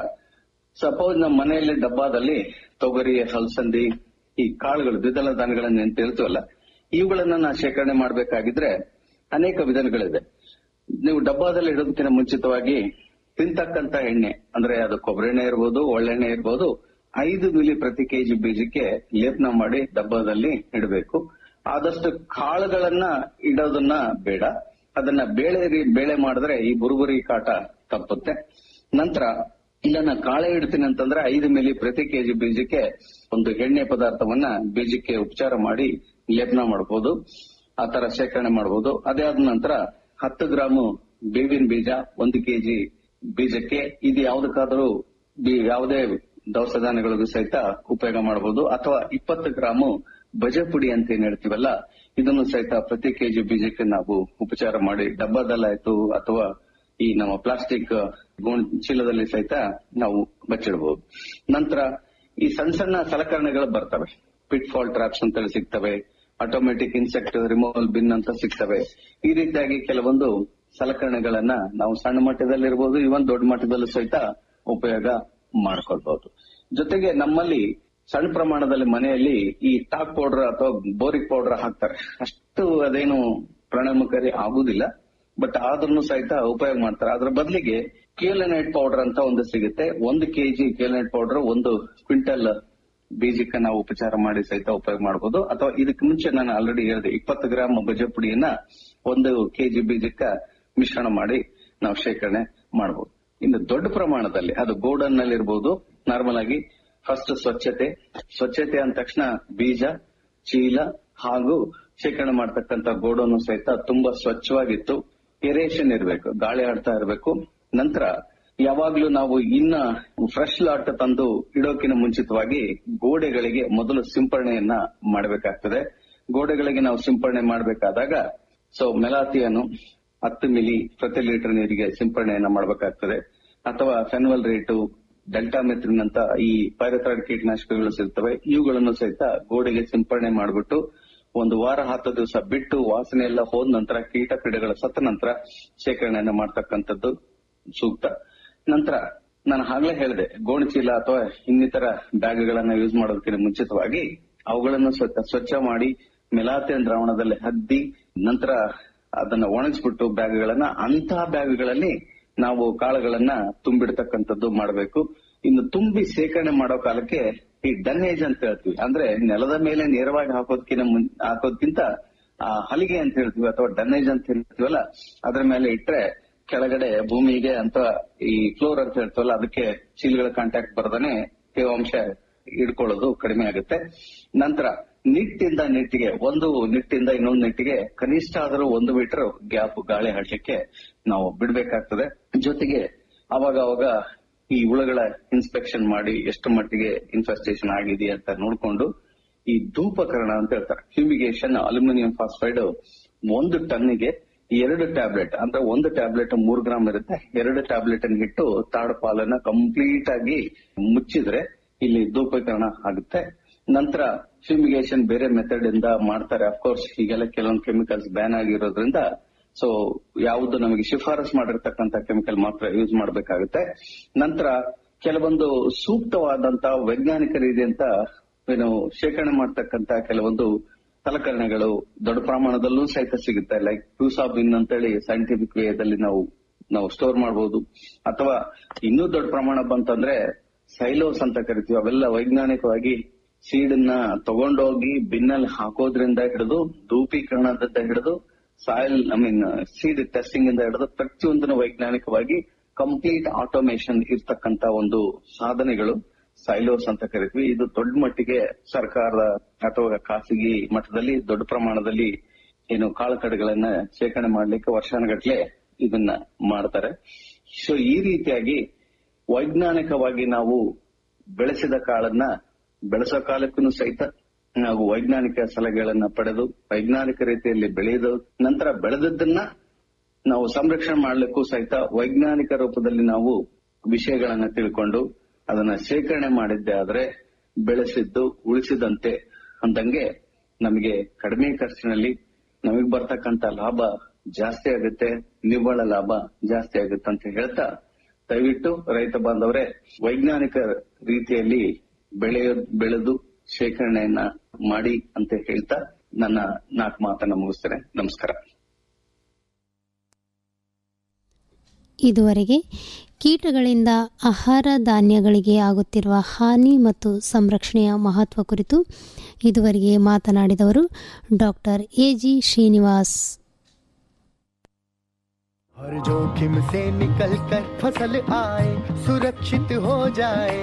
ಸಪೋಸ್ ನಮ್ಮ ಮನೆಯಲ್ಲಿ ಡಬ್ಬಾದಲ್ಲಿ ತೊಗರಿ ಹಲಸಂದಿ ಈ ಕಾಳುಗಳು ದ್ವಿದಳ ಧಾನ್ಯಗಳನ್ನ ಏನ್ ಹೇಳ್ತೀವಲ್ಲ ಇವುಗಳನ್ನ ನಾ ಶೇಖರಣೆ ಮಾಡ್ಬೇಕಾಗಿದ್ರೆ ಅನೇಕ ವಿಧಾನಗಳಿದೆ ನೀವು ಡಬ್ಬಾದಲ್ಲಿ ಇಡೋದಕ್ಕಿಂತ ಮುಂಚಿತವಾಗಿ ತಿಂತಕ್ಕಂತ ಎಣ್ಣೆ ಅಂದ್ರೆ ಅದು ಕೊಬ್ಬರಿ ಎಣ್ಣೆ ಇರ್ಬೋದು ಒಳ್ಳೆಣ್ಣೆ ಇರ್ಬೋದು ಐದು ಮಿಲಿ ಪ್ರತಿ ಕೆಜಿ ಬೀಜಕ್ಕೆ ಲೇಪನ ಮಾಡಿ ಡಬ್ಬದಲ್ಲಿ ಇಡಬೇಕು ಆದಷ್ಟು ಕಾಳುಗಳನ್ನ ಇಡೋದನ್ನ ಬೇಡ ಅದನ್ನ ಬೇಳೆ ರೀ- ಬೇಳೆ ಮಾಡಿದ್ರೆ ಈ ಬುರುಬುರಿ ಕಾಟ ತಪ್ಪುತ್ತೆ ನಂತರ ಇಲ್ಲ ನಾ ಕಾಳೆ ಇಡ್ತೀನಿ ಅಂತಂದ್ರೆ ಐದು ಮಿಲಿ ಪ್ರತಿ ಕೆಜಿ ಬೀಜಕ್ಕೆ ಒಂದು ಎಣ್ಣೆ ಪದಾರ್ಥವನ್ನ ಬೀಜಕ್ಕೆ ಉಪಚಾರ ಮಾಡಿ ಲೇಪನ ಮಾಡಬಹುದು ಆ ತರ ಶೇಖರಣೆ ಮಾಡಬಹುದು ಅದೇ ಆದ ನಂತರ ಹತ್ತು ಗ್ರಾಮು ಬೇವಿನ ಬೀಜ ಒಂದು ಕೆಜಿ ಬೀಜಕ್ಕೆ ಇದು ಯಾವುದಕ್ಕಾದ್ರೂ ಬಿ- ಯಾವುದೇ ದವಸ ಧಾನ್ಯಗಳಿಗೂ ಸಹಿತ ಉಪಯೋಗ ಮಾಡಬಹುದು ಅಥವಾ ಇಪ್ಪತ್ತು ಗ್ರಾಮು ಬಜೆ ಪುಡಿ ಅಂತ ಏನ್ ಹೇಳ್ತೀವಲ್ಲ ಇದನ್ನು ಸಹಿತ ಪ್ರತಿ ಕೆಜಿ ಬೀಜಕ್ಕೆ ನಾವು ಉಪಚಾರ ಮಾಡಿ ಡಬ್ಬದಲ್ಲಾಯ್ತು ಅಥವಾ ಈ ನಮ್ಮ ಪ್ಲಾಸ್ಟಿಕ್ ಗೋಣ್ ಚೀಲದಲ್ಲಿ ಸಹಿತ ನಾವು ಬಚ್ಚಿಡಬಹುದು ನಂತರ ಈ ಸಣ್ಣ ಸಣ್ಣ ಸಲಕರಣೆಗಳು ಬರ್ತವೆ ಪಿಟ್ ಫಾಲ್ ಟ್ರಾಪ್ಸ್ ಅಂತೇಳಿ ಸಿಗ್ತವೆ ಆಟೋಮೆಟಿಕ್ ಇನ್ಸೆಕ್ಟ್ ರಿಮೂವಲ್ ಬಿನ್ ಅಂತ ಸಿಗ್ತವೆ ಈ ರೀತಿಯಾಗಿ ಕೆಲವೊಂದು ಸಲಕರಣೆಗಳನ್ನ ನಾವು ಸಣ್ಣ ಮಟ್ಟದಲ್ಲಿರ್ಬೋದು ಇವನ್ ದೊಡ್ಡ ಮಟ್ಟದಲ್ಲೂ ಸಹಿತ ಉಪಯೋಗ ಮಾಡ್ಕೊಳ್ಬಹುದು ಜೊತೆಗೆ ನಮ್ಮಲ್ಲಿ ಸಣ್ಣ ಪ್ರಮಾಣದಲ್ಲಿ ಮನೆಯಲ್ಲಿ ಈ ಟಾಕ್ ಪೌಡರ್ ಅಥವಾ ಬೋರಿಕ್ ಪೌಡರ್ ಹಾಕ್ತಾರೆ ಅಷ್ಟು ಅದೇನು ಪರಿಣಾಮಕಾರಿ ಆಗುದಿಲ್ಲ ಬಟ್ ಆದ್ರೂ ಸಹಿತ ಉಪಯೋಗ ಮಾಡ್ತಾರೆ ಅದ್ರ ಬದಲಿಗೆ ಕೇಲನೈಟ್ ಪೌಡರ್ ಅಂತ ಒಂದು ಸಿಗುತ್ತೆ ಒಂದು ಕೆಜಿ ಕೇಲನೈಟ್ ಪೌಡರ್ ಒಂದು ಕ್ವಿಂಟಲ್ ಬೀಜಕ್ಕೆ ನಾವು ಉಪಚಾರ ಮಾಡಿ ಸಹಿತ ಉಪಯೋಗ ಮಾಡಬಹುದು ಅಥವಾ ಇದಕ್ಕೆ ಮುಂಚೆ ನಾನು ಆಲ್ರೆಡಿ ಹೇಳಿದೆ ಇಪ್ಪತ್ತು ಗ್ರಾಮ್ ಬಜೆ ಪುಡಿಯನ್ನ ಒಂದು ಕೆಜಿ ಬೀಜಕ್ಕ ಮಿಶ್ರಣ ಮಾಡಿ ನಾವು ಶೇಖರಣೆ ಮಾಡಬಹುದು ಇನ್ನು ದೊಡ್ಡ ಪ್ರಮಾಣದಲ್ಲಿ ಅದು ಗೋಡನ್ ನಲ್ಲಿ ಇರಬಹುದು ನಾರ್ಮಲ್ ಆಗಿ ಫಸ್ಟ್ ಸ್ವಚ್ಛತೆ ಸ್ವಚ್ಛತೆ ಅಂದ ತಕ್ಷಣ ಬೀಜ ಚೀಲ ಹಾಗೂ ಶೇಖರಣೆ ಮಾಡ್ತಕ್ಕಂತ ಗೋಡನ್ನು ಸಹಿತ ತುಂಬಾ ಸ್ವಚ್ಛವಾಗಿತ್ತು ಏರೇಷನ್ ಇರಬೇಕು ಗಾಳಿ ಆಡ್ತಾ ಇರಬೇಕು ನಂತರ ಯಾವಾಗ್ಲೂ ನಾವು ಇನ್ನ ಫ್ರೆಶ್ ಲಾಟ್ ತಂದು ಇಡೋಕಿನ ಮುಂಚಿತವಾಗಿ ಗೋಡೆಗಳಿಗೆ ಮೊದಲು ಸಿಂಪರಣೆಯನ್ನ ಮಾಡಬೇಕಾಗ್ತದೆ ಗೋಡೆಗಳಿಗೆ ನಾವು ಸಿಂಪರಣೆ ಮಾಡಬೇಕಾದಾಗ ಸೊ ಮೆಲಾತಿಯನ್ನು ಹತ್ತು ಮಿಲಿ ಪ್ರತಿ ಲೀಟರ್ ನೀರಿಗೆ ಸಿಂಪರಣೆಯನ್ನ ಮಾಡಬೇಕಾಗ್ತದೆ ಅಥವಾ ಫೆನ್ವಲ್ ರೇಟು ಡೆಲ್ಟಾಮೆಥ್ರಿನ್ ಅಂತ ಈ ಪೈರಥ್ರಾಯ್ಡ್ ಕೀಟನಾಶಕಗಳು ಸಿಗ್ತವೆ ಇವುಗಳನ್ನು ಸಹಿತ ಗೋಡೆಗೆ ಸಿಂಪರಣೆ ಮಾಡಿಬಿಟ್ಟು ಒಂದು ವಾರ ಹತ್ತು ದಿವಸ ಬಿಟ್ಟು ವಾಸನೆ ಎಲ್ಲ ಹೋದ ನಂತರ ಕೀಟ ಪೀಡೆಗಳ ಸತ್ತ ನಂತರ ಶೇಖರಣೆಯನ್ನ ಮಾಡ್ತಕ್ಕಂಥದ್ದು ಸೂಕ್ತ ನಂತರ ನಾನು ಆಗ್ಲೇ ಹೇಳಿದೆ ಗೋಣಿಚೀಲ ಅಥವಾ ಇನ್ನಿತರ ಬ್ಯಾಗ್ಗಳನ್ನ ಯೂಸ್ ಮಾಡೋದಕ್ಕಿಂತ ಮುಂಚಿತವಾಗಿ ಅವುಗಳನ್ನು ಸ್ವಚ್ಛ ಸ್ವಚ್ಛ ಮಾಡಿ ಮೆಲಾಥಿಯನ್ ದ್ರಾವಣದಲ್ಲಿ ಹದ್ದಿ ನಂತರ ಅದನ್ನ ಒಣಗಿಸ್ಬಿಟ್ಟು ಬ್ಯಾಗ್ಗಳನ್ನ ಅಂತಹ ಬ್ಯಾಗ್ಗಳಲ್ಲಿ ನಾವು ಕಾಳುಗಳನ್ನ ತುಂಬಿಡ್ತಕ್ಕಂಥದ್ದು ಮಾಡಬೇಕು ಇನ್ನು ತುಂಬಿ ಶೇಖರಣೆ ಮಾಡೋ ಕಾಲಕ್ಕೆ ಈ ಡನ್ನೇಜ್ ಅಂತ ಹೇಳ್ತೀವಿ ಅಂದ್ರೆ ನೆಲದ ಮೇಲೆ ನೇರವಾಗಿ ಹಾಕೋದಕ್ಕಿಂತ ಮುನ್- ಹಾಕೋದ್ಕಿಂತ ಆ ಹಲಿಗೆ ಅಂತ ಹೇಳ್ತೀವಿ ಅಥವಾ ಡನ್ನೇಜ್ ಅಂತ ಹೇಳ್ತೀವಲ್ಲ ಅದ್ರ ಮೇಲೆ ಇಟ್ರೆ ಕೆಳಗಡೆ ಭೂಮಿಗೆ ಅಂತ ಈ ಫ್ಲೋರ್ ಅಂತ ಹೇಳ್ತೀವಲ್ಲ ಅದಕ್ಕೆ ಚೀಲಗಳ ಕಾಂಟ್ಯಾಕ್ಟ್ ಬರ್ದಾನೆ ತೇವಾಂಶ ಹಿಡ್ಕೊಳ್ಳೋದು ಕಡಿಮೆ ಆಗುತ್ತೆ ನಂತರ ನಿಟ್ಟಿಂದ ನಿಟ್ಟಿಗೆ ಒಂದು ನಿಟ್ಟಿಂದ ಇನ್ನೊಂದು ನಿಟ್ಟಿಗೆ ಕನಿಷ್ಠ ಆದರೂ ಒಂದು ಮೀಟರ್ ಗ್ಯಾಪ್ ಗಾಳಿ ಹಾಡ್ಲಿಕ್ಕೆ ನಾವು ಬಿಡ್ಬೇಕಾಗ್ತದೆ ಜೊತೆಗೆ ಅವಾಗ ಅವಾಗ ಈ ಹುಳಗಳ ಇನ್ಸ್ಪೆಕ್ಷನ್ ಮಾಡಿ ಎಷ್ಟು ಮಟ್ಟಿಗೆ ಇನ್ಫೆಸ್ಟೇಷನ್ ಆಗಿದೆ ಅಂತ ನೋಡ್ಕೊಂಡು ಈ ಧೂಪಕರಣ ಅಂತ ಹೇಳ್ತಾರೆ ಫ್ಯೂಮಿಗೇಷನ್ ಅಲ್ಯೂಮಿನಿಯಂ ಫಾಸ್ಫೈಡ್ ಒಂದು ಟನ್ನಿಗೆ ಎರಡು ಟ್ಯಾಬ್ಲೆಟ್ ಅಂದ್ರೆ ಒಂದು ಟ್ಯಾಬ್ಲೆಟ್ ಮೂರ್ ಗ್ರಾಮ್ ಇರುತ್ತೆ ಎರಡು ಟ್ಯಾಬ್ಲೆಟ್ ಅನ್ನು ಇಟ್ಟು ತಾಡ್ ಪಾಲನ್ನ ಕಂಪ್ಲೀಟ್ ಆಗಿ ಮುಚ್ಚಿದ್ರೆ ಇಲ್ಲಿ ಧೂಪೀಕರಣ ಆಗುತ್ತೆ ನಂತರ ಫ್ಯೂಮಿಗೇಷನ್ ಬೇರೆ ಮೆಥಡ್ ಇಂದ ಮಾಡ್ತಾರೆ ಅಫ್ಕೋರ್ಸ್ ಈಗೆಲ್ಲ ಕೆಲವೊಂದು ಕೆಮಿಕಲ್ಸ್ ಬ್ಯಾನ್ ಆಗಿರೋದ್ರಿಂದ ಸೊ ಯಾವುದು ನಮಗೆ ಶಿಫಾರಸ್ ಮಾಡಿರ್ತಕ್ಕಂತ ಕೆಮಿಕಲ್ ಮಾತ್ರ ಯೂಸ್ ಮಾಡಬೇಕಾಗುತ್ತೆ ನಂತರ ಕೆಲವೊಂದು ಸೂಕ್ತವಾದಂತ ವೈಜ್ಞಾನಿಕ ರೀತಿಯಂತ ಏನು ಶೇಖರಣೆ ಮಾಡ್ತಕ್ಕಂತ ಕೆಲವೊಂದು ಸಲಕರಣೆಗಳು ದೊಡ್ಡ ಪ್ರಮಾಣದಲ್ಲೂ ಸಹಿತ ಸಿಗುತ್ತೆ ಲೈಕ್ ಟೂಸಾಬಿನ್ ಅಂತೇಳಿ ಸೈಂಟಿಫಿಕ್ ವೇದಲ್ಲಿ ನಾವು ನಾವು ಸ್ಟೋರ್ ಮಾಡಬಹುದು ಅಥವಾ ಇನ್ನೂ ದೊಡ್ಡ ಪ್ರಮಾಣ ಬಂತಂದ್ರೆ ಸೈಲೋಸ್ ಅಂತ ಕರಿತೀವಿ ಅವೆಲ್ಲ ವೈಜ್ಞಾನಿಕವಾಗಿ ಸೀಡನ್ನ ತಗೊಂಡೋಗಿ ಬಿನ್ನಲ್ಲಿ ಹಾಕೋದ್ರಿಂದ ಹಿಡಿದು ಧೂಪೀಕರಣದಿಂದ ಹಿಡಿದು soil I mean seed testing ಇಂದ ಹಿಡಿದು ಪ್ರತಿಯೊಂದನ್ನು ವೈಜ್ಞಾನಿಕವಾಗಿ ಕಂಪ್ಲೀಟ್ ಆಟೋಮೇಶನ್ ಇರ್ತಕ್ಕಂತ ಒಂದು ಸಾಧನೆಗಳು ಸೈಲೋಸ್ ಅಂತ ಕರಿತೀವಿ ಇದು ದೊಡ್ಡ ಮಟ್ಟಿಗೆ ಸರ್ಕಾರದ ಅಥವಾ ಖಾಸಗಿ ಮಟ್ಟದಲ್ಲಿ ದೊಡ್ಡ ಪ್ರಮಾಣದಲ್ಲಿ ಏನು ಕಾಳುಕಡೆಗಳನ್ನ ಶೇಖರಣೆ ಮಾಡ್ಲಿಕ್ಕೆ ವರ್ಷಾನುಗಟ್ಲೆ ಇದನ್ನ ಮಾಡ್ತಾರೆ ಸೊ ಈ ರೀತಿಯಾಗಿ ವೈಜ್ಞಾನಿಕವಾಗಿ ನಾವು ಬೆಳೆಸಿದ ಕಾಳನ್ನ ಬೆಳೆಸೋ ಕಾಲಕ್ಕೂ ಸಹಿತ ನಾವು ವೈಜ್ಞಾನಿಕ ಸಲಹೆಗಳನ್ನ ಪಡೆದು ವೈಜ್ಞಾನಿಕ ರೀತಿಯಲ್ಲಿ ಬೆಳೆದು ನಂತರ ಬೆಳೆದದ್ದನ್ನ ನಾವು ಸಂರಕ್ಷಣೆ ಮಾಡ್ಲಿಕ್ಕೂ ಸಹಿತ ವೈಜ್ಞಾನಿಕ ರೂಪದಲ್ಲಿ ನಾವು ವಿಷಯಗಳನ್ನ ತಿಳ್ಕೊಂಡು ಅದನ್ನ ಶೇಖರಣೆ ಮಾಡಿದ್ದೆ ಆದ್ರೆ ಬೆಳೆಸಿದ್ದು ಉಳಿಸಿದಂತೆ ಅಂದಂಗೆ ನಮಗೆ ಕಡಿಮೆ ಖರ್ಚಿನಲ್ಲಿ ನಮಗ್ ಬರ್ತಕ್ಕಂತ ಲಾಭ ಜಾಸ್ತಿ ಆಗುತ್ತೆ ನಿವ್ವಳ ಲಾಭ ಜಾಸ್ತಿ ಆಗುತ್ತೆ ಅಂತ ಹೇಳ್ತಾ ದಯವಿಟ್ಟು ರೈತ ಬಾಂಧವರೇ ವೈಜ್ಞಾನಿಕ ರೀತಿಯಲ್ಲಿ ಬೆಳೆಯ ಬೆಳೆದು ಶೇಖರಣೆಯನ್ನ ಮಾಡಿ ಅಂತ ಹೇಳ್ತಾ ನನ್ನ ನಾಲ್ಕು ಮಾತನ್ನ ಮುಗಿಸ್ತೇನೆ ನಮಸ್ಕಾರ ಇದುವರೆಗೆ ಕೀಟಗಳಿಂದ ಆಹಾರ ಧಾನ್ಯಗಳಿಗೆ ಆಗುತ್ತಿರುವ ಹಾನಿ ಮತ್ತು ಸಂರಕ್ಷಣೆಯ ಮಹತ್ವ ಕುರಿತು ಇದುವರೆಗೆ ಮಾತನಾಡಿದವರು ಡಾಕ್ಟರ್ ಎಜಿ ಶ್ರೀನಿವಾಸ್ हर जोखिम से निकल कर फसल आए सुरक्षित हो जाए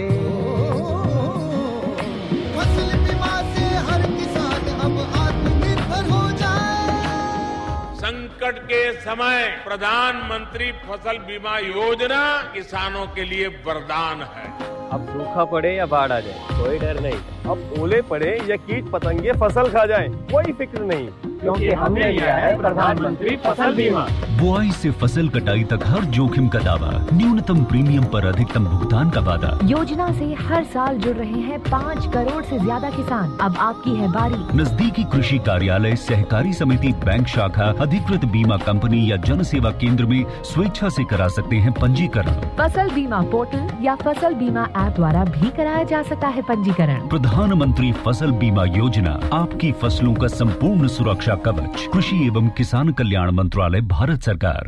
फसल बीमा से हर किसान अब आत्मनिर्भर हो जाए संकट के समय प्रधानमंत्री फसल बीमा योजना किसानों के लिए वरदान है अब सूखा पड़े या बाढ़ आ जाए कोई डर नहीं अब ओले पड़े या कीट पतंगे फसल खा जाए कोई फिक्र नहीं क्योंकि हमने लिया है प्रधानमंत्री फसल बीमा बुआई से फसल कटाई तक हर जोखिम का दावा न्यूनतम प्रीमियम पर अधिकतम भुगतान का वादा योजना से हर साल जुड़ रहे हैं पाँच करोड़ से ज्यादा किसान अब आपकी है बारी नजदीकी कृषि कार्यालय सहकारी समिति बैंक शाखा अधिकृत बीमा कंपनी या जन सेवा केंद्र में स्वेच्छा से करा सकते हैं पंजीकरण फसल बीमा पोर्टल या फसल बीमा ऐप द्वारा भी कराया जा सकता है पंजीकरण प्रधानमंत्री फसल बीमा योजना आपकी फसलों का संपूर्ण सुरक्षा कवच कृषि एवं किसान कल्याण मंत्रालय भारत सरकार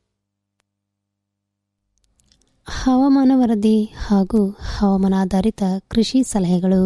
ಹವಾಮಾನ ವರದಿ ಹಾಗೂ ಹವಾಮಾನಾಧಾರಿತ ಕೃಷಿ ಸಲಹೆಗಳು